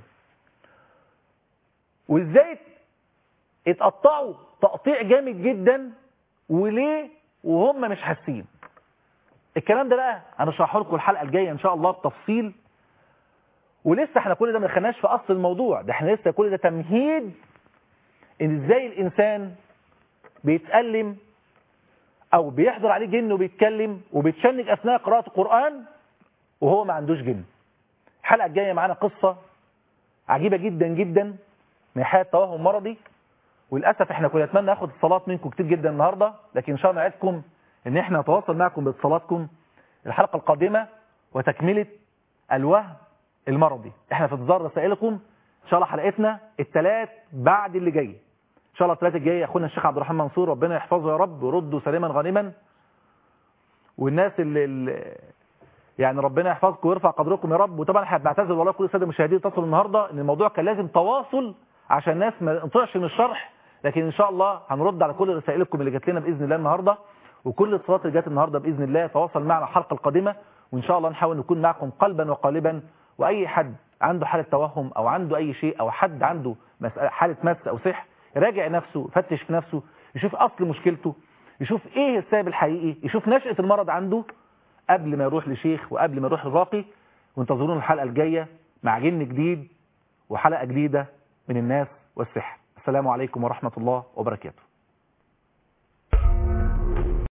وازاي اتقطعوا تقطيع جامد جدا وليه وهم مش حاسين الكلام ده بقى هنشرحه لكم الحلقة الجاية ان شاء الله بتفصيل ولسه احنا كل ده ما دخلناش في اصل الموضوع ده احنا لسه كل ده تمهيد ان ازاي الانسان بيتألم او بيحضر عليه جن وبيتكلم وبيتشنج اثناء قراءة القرآن وهو ما عندوش جن الحلقة الجاية معانا قصة عجيبة جدا جدا من حياة توهم مرضي وللأسف احنا كنا نتمنى ناخد اتصالات منكم كتير جدا النهاردة لكن ان شاء الله نعدكم ان احنا نتواصل معكم باتصالاتكم الحلقة القادمة وتكملة الوهم المرضي احنا في انتظار رسائلكم ان شاء الله حلقتنا الثلاث بعد اللي جاي ان شاء الله الثلاث الجاي اخونا الشيخ عبد الرحمن منصور ربنا يحفظه يا رب ويرده سليما غانما والناس اللي, اللي يعني ربنا يحفظكم ويرفع قدركم يا رب وطبعا احنا بنعتذر والله كل الساده المشاهدين اتصلوا النهارده ان الموضوع كان لازم تواصل عشان الناس ما تنطقش من الشرح لكن ان شاء الله هنرد على كل رسائلكم اللي جات لنا باذن الله النهارده وكل الاتصالات اللي جات النهارده باذن الله تواصل معنا الحلقه القادمه وان شاء الله نحاول نكون معكم قلبا وقالبا واي حد عنده حاله توهم او عنده اي شيء او حد عنده مسألة حاله مس او سحر يراجع نفسه يفتش في نفسه يشوف اصل مشكلته يشوف ايه السبب الحقيقي يشوف نشأة المرض عنده قبل ما يروح لشيخ وقبل ما يروح للراقي وانتظرونا الحلقة الجاية مع جن جديد وحلقة جديدة من الناس والسحر السلام عليكم ورحمة الله وبركاته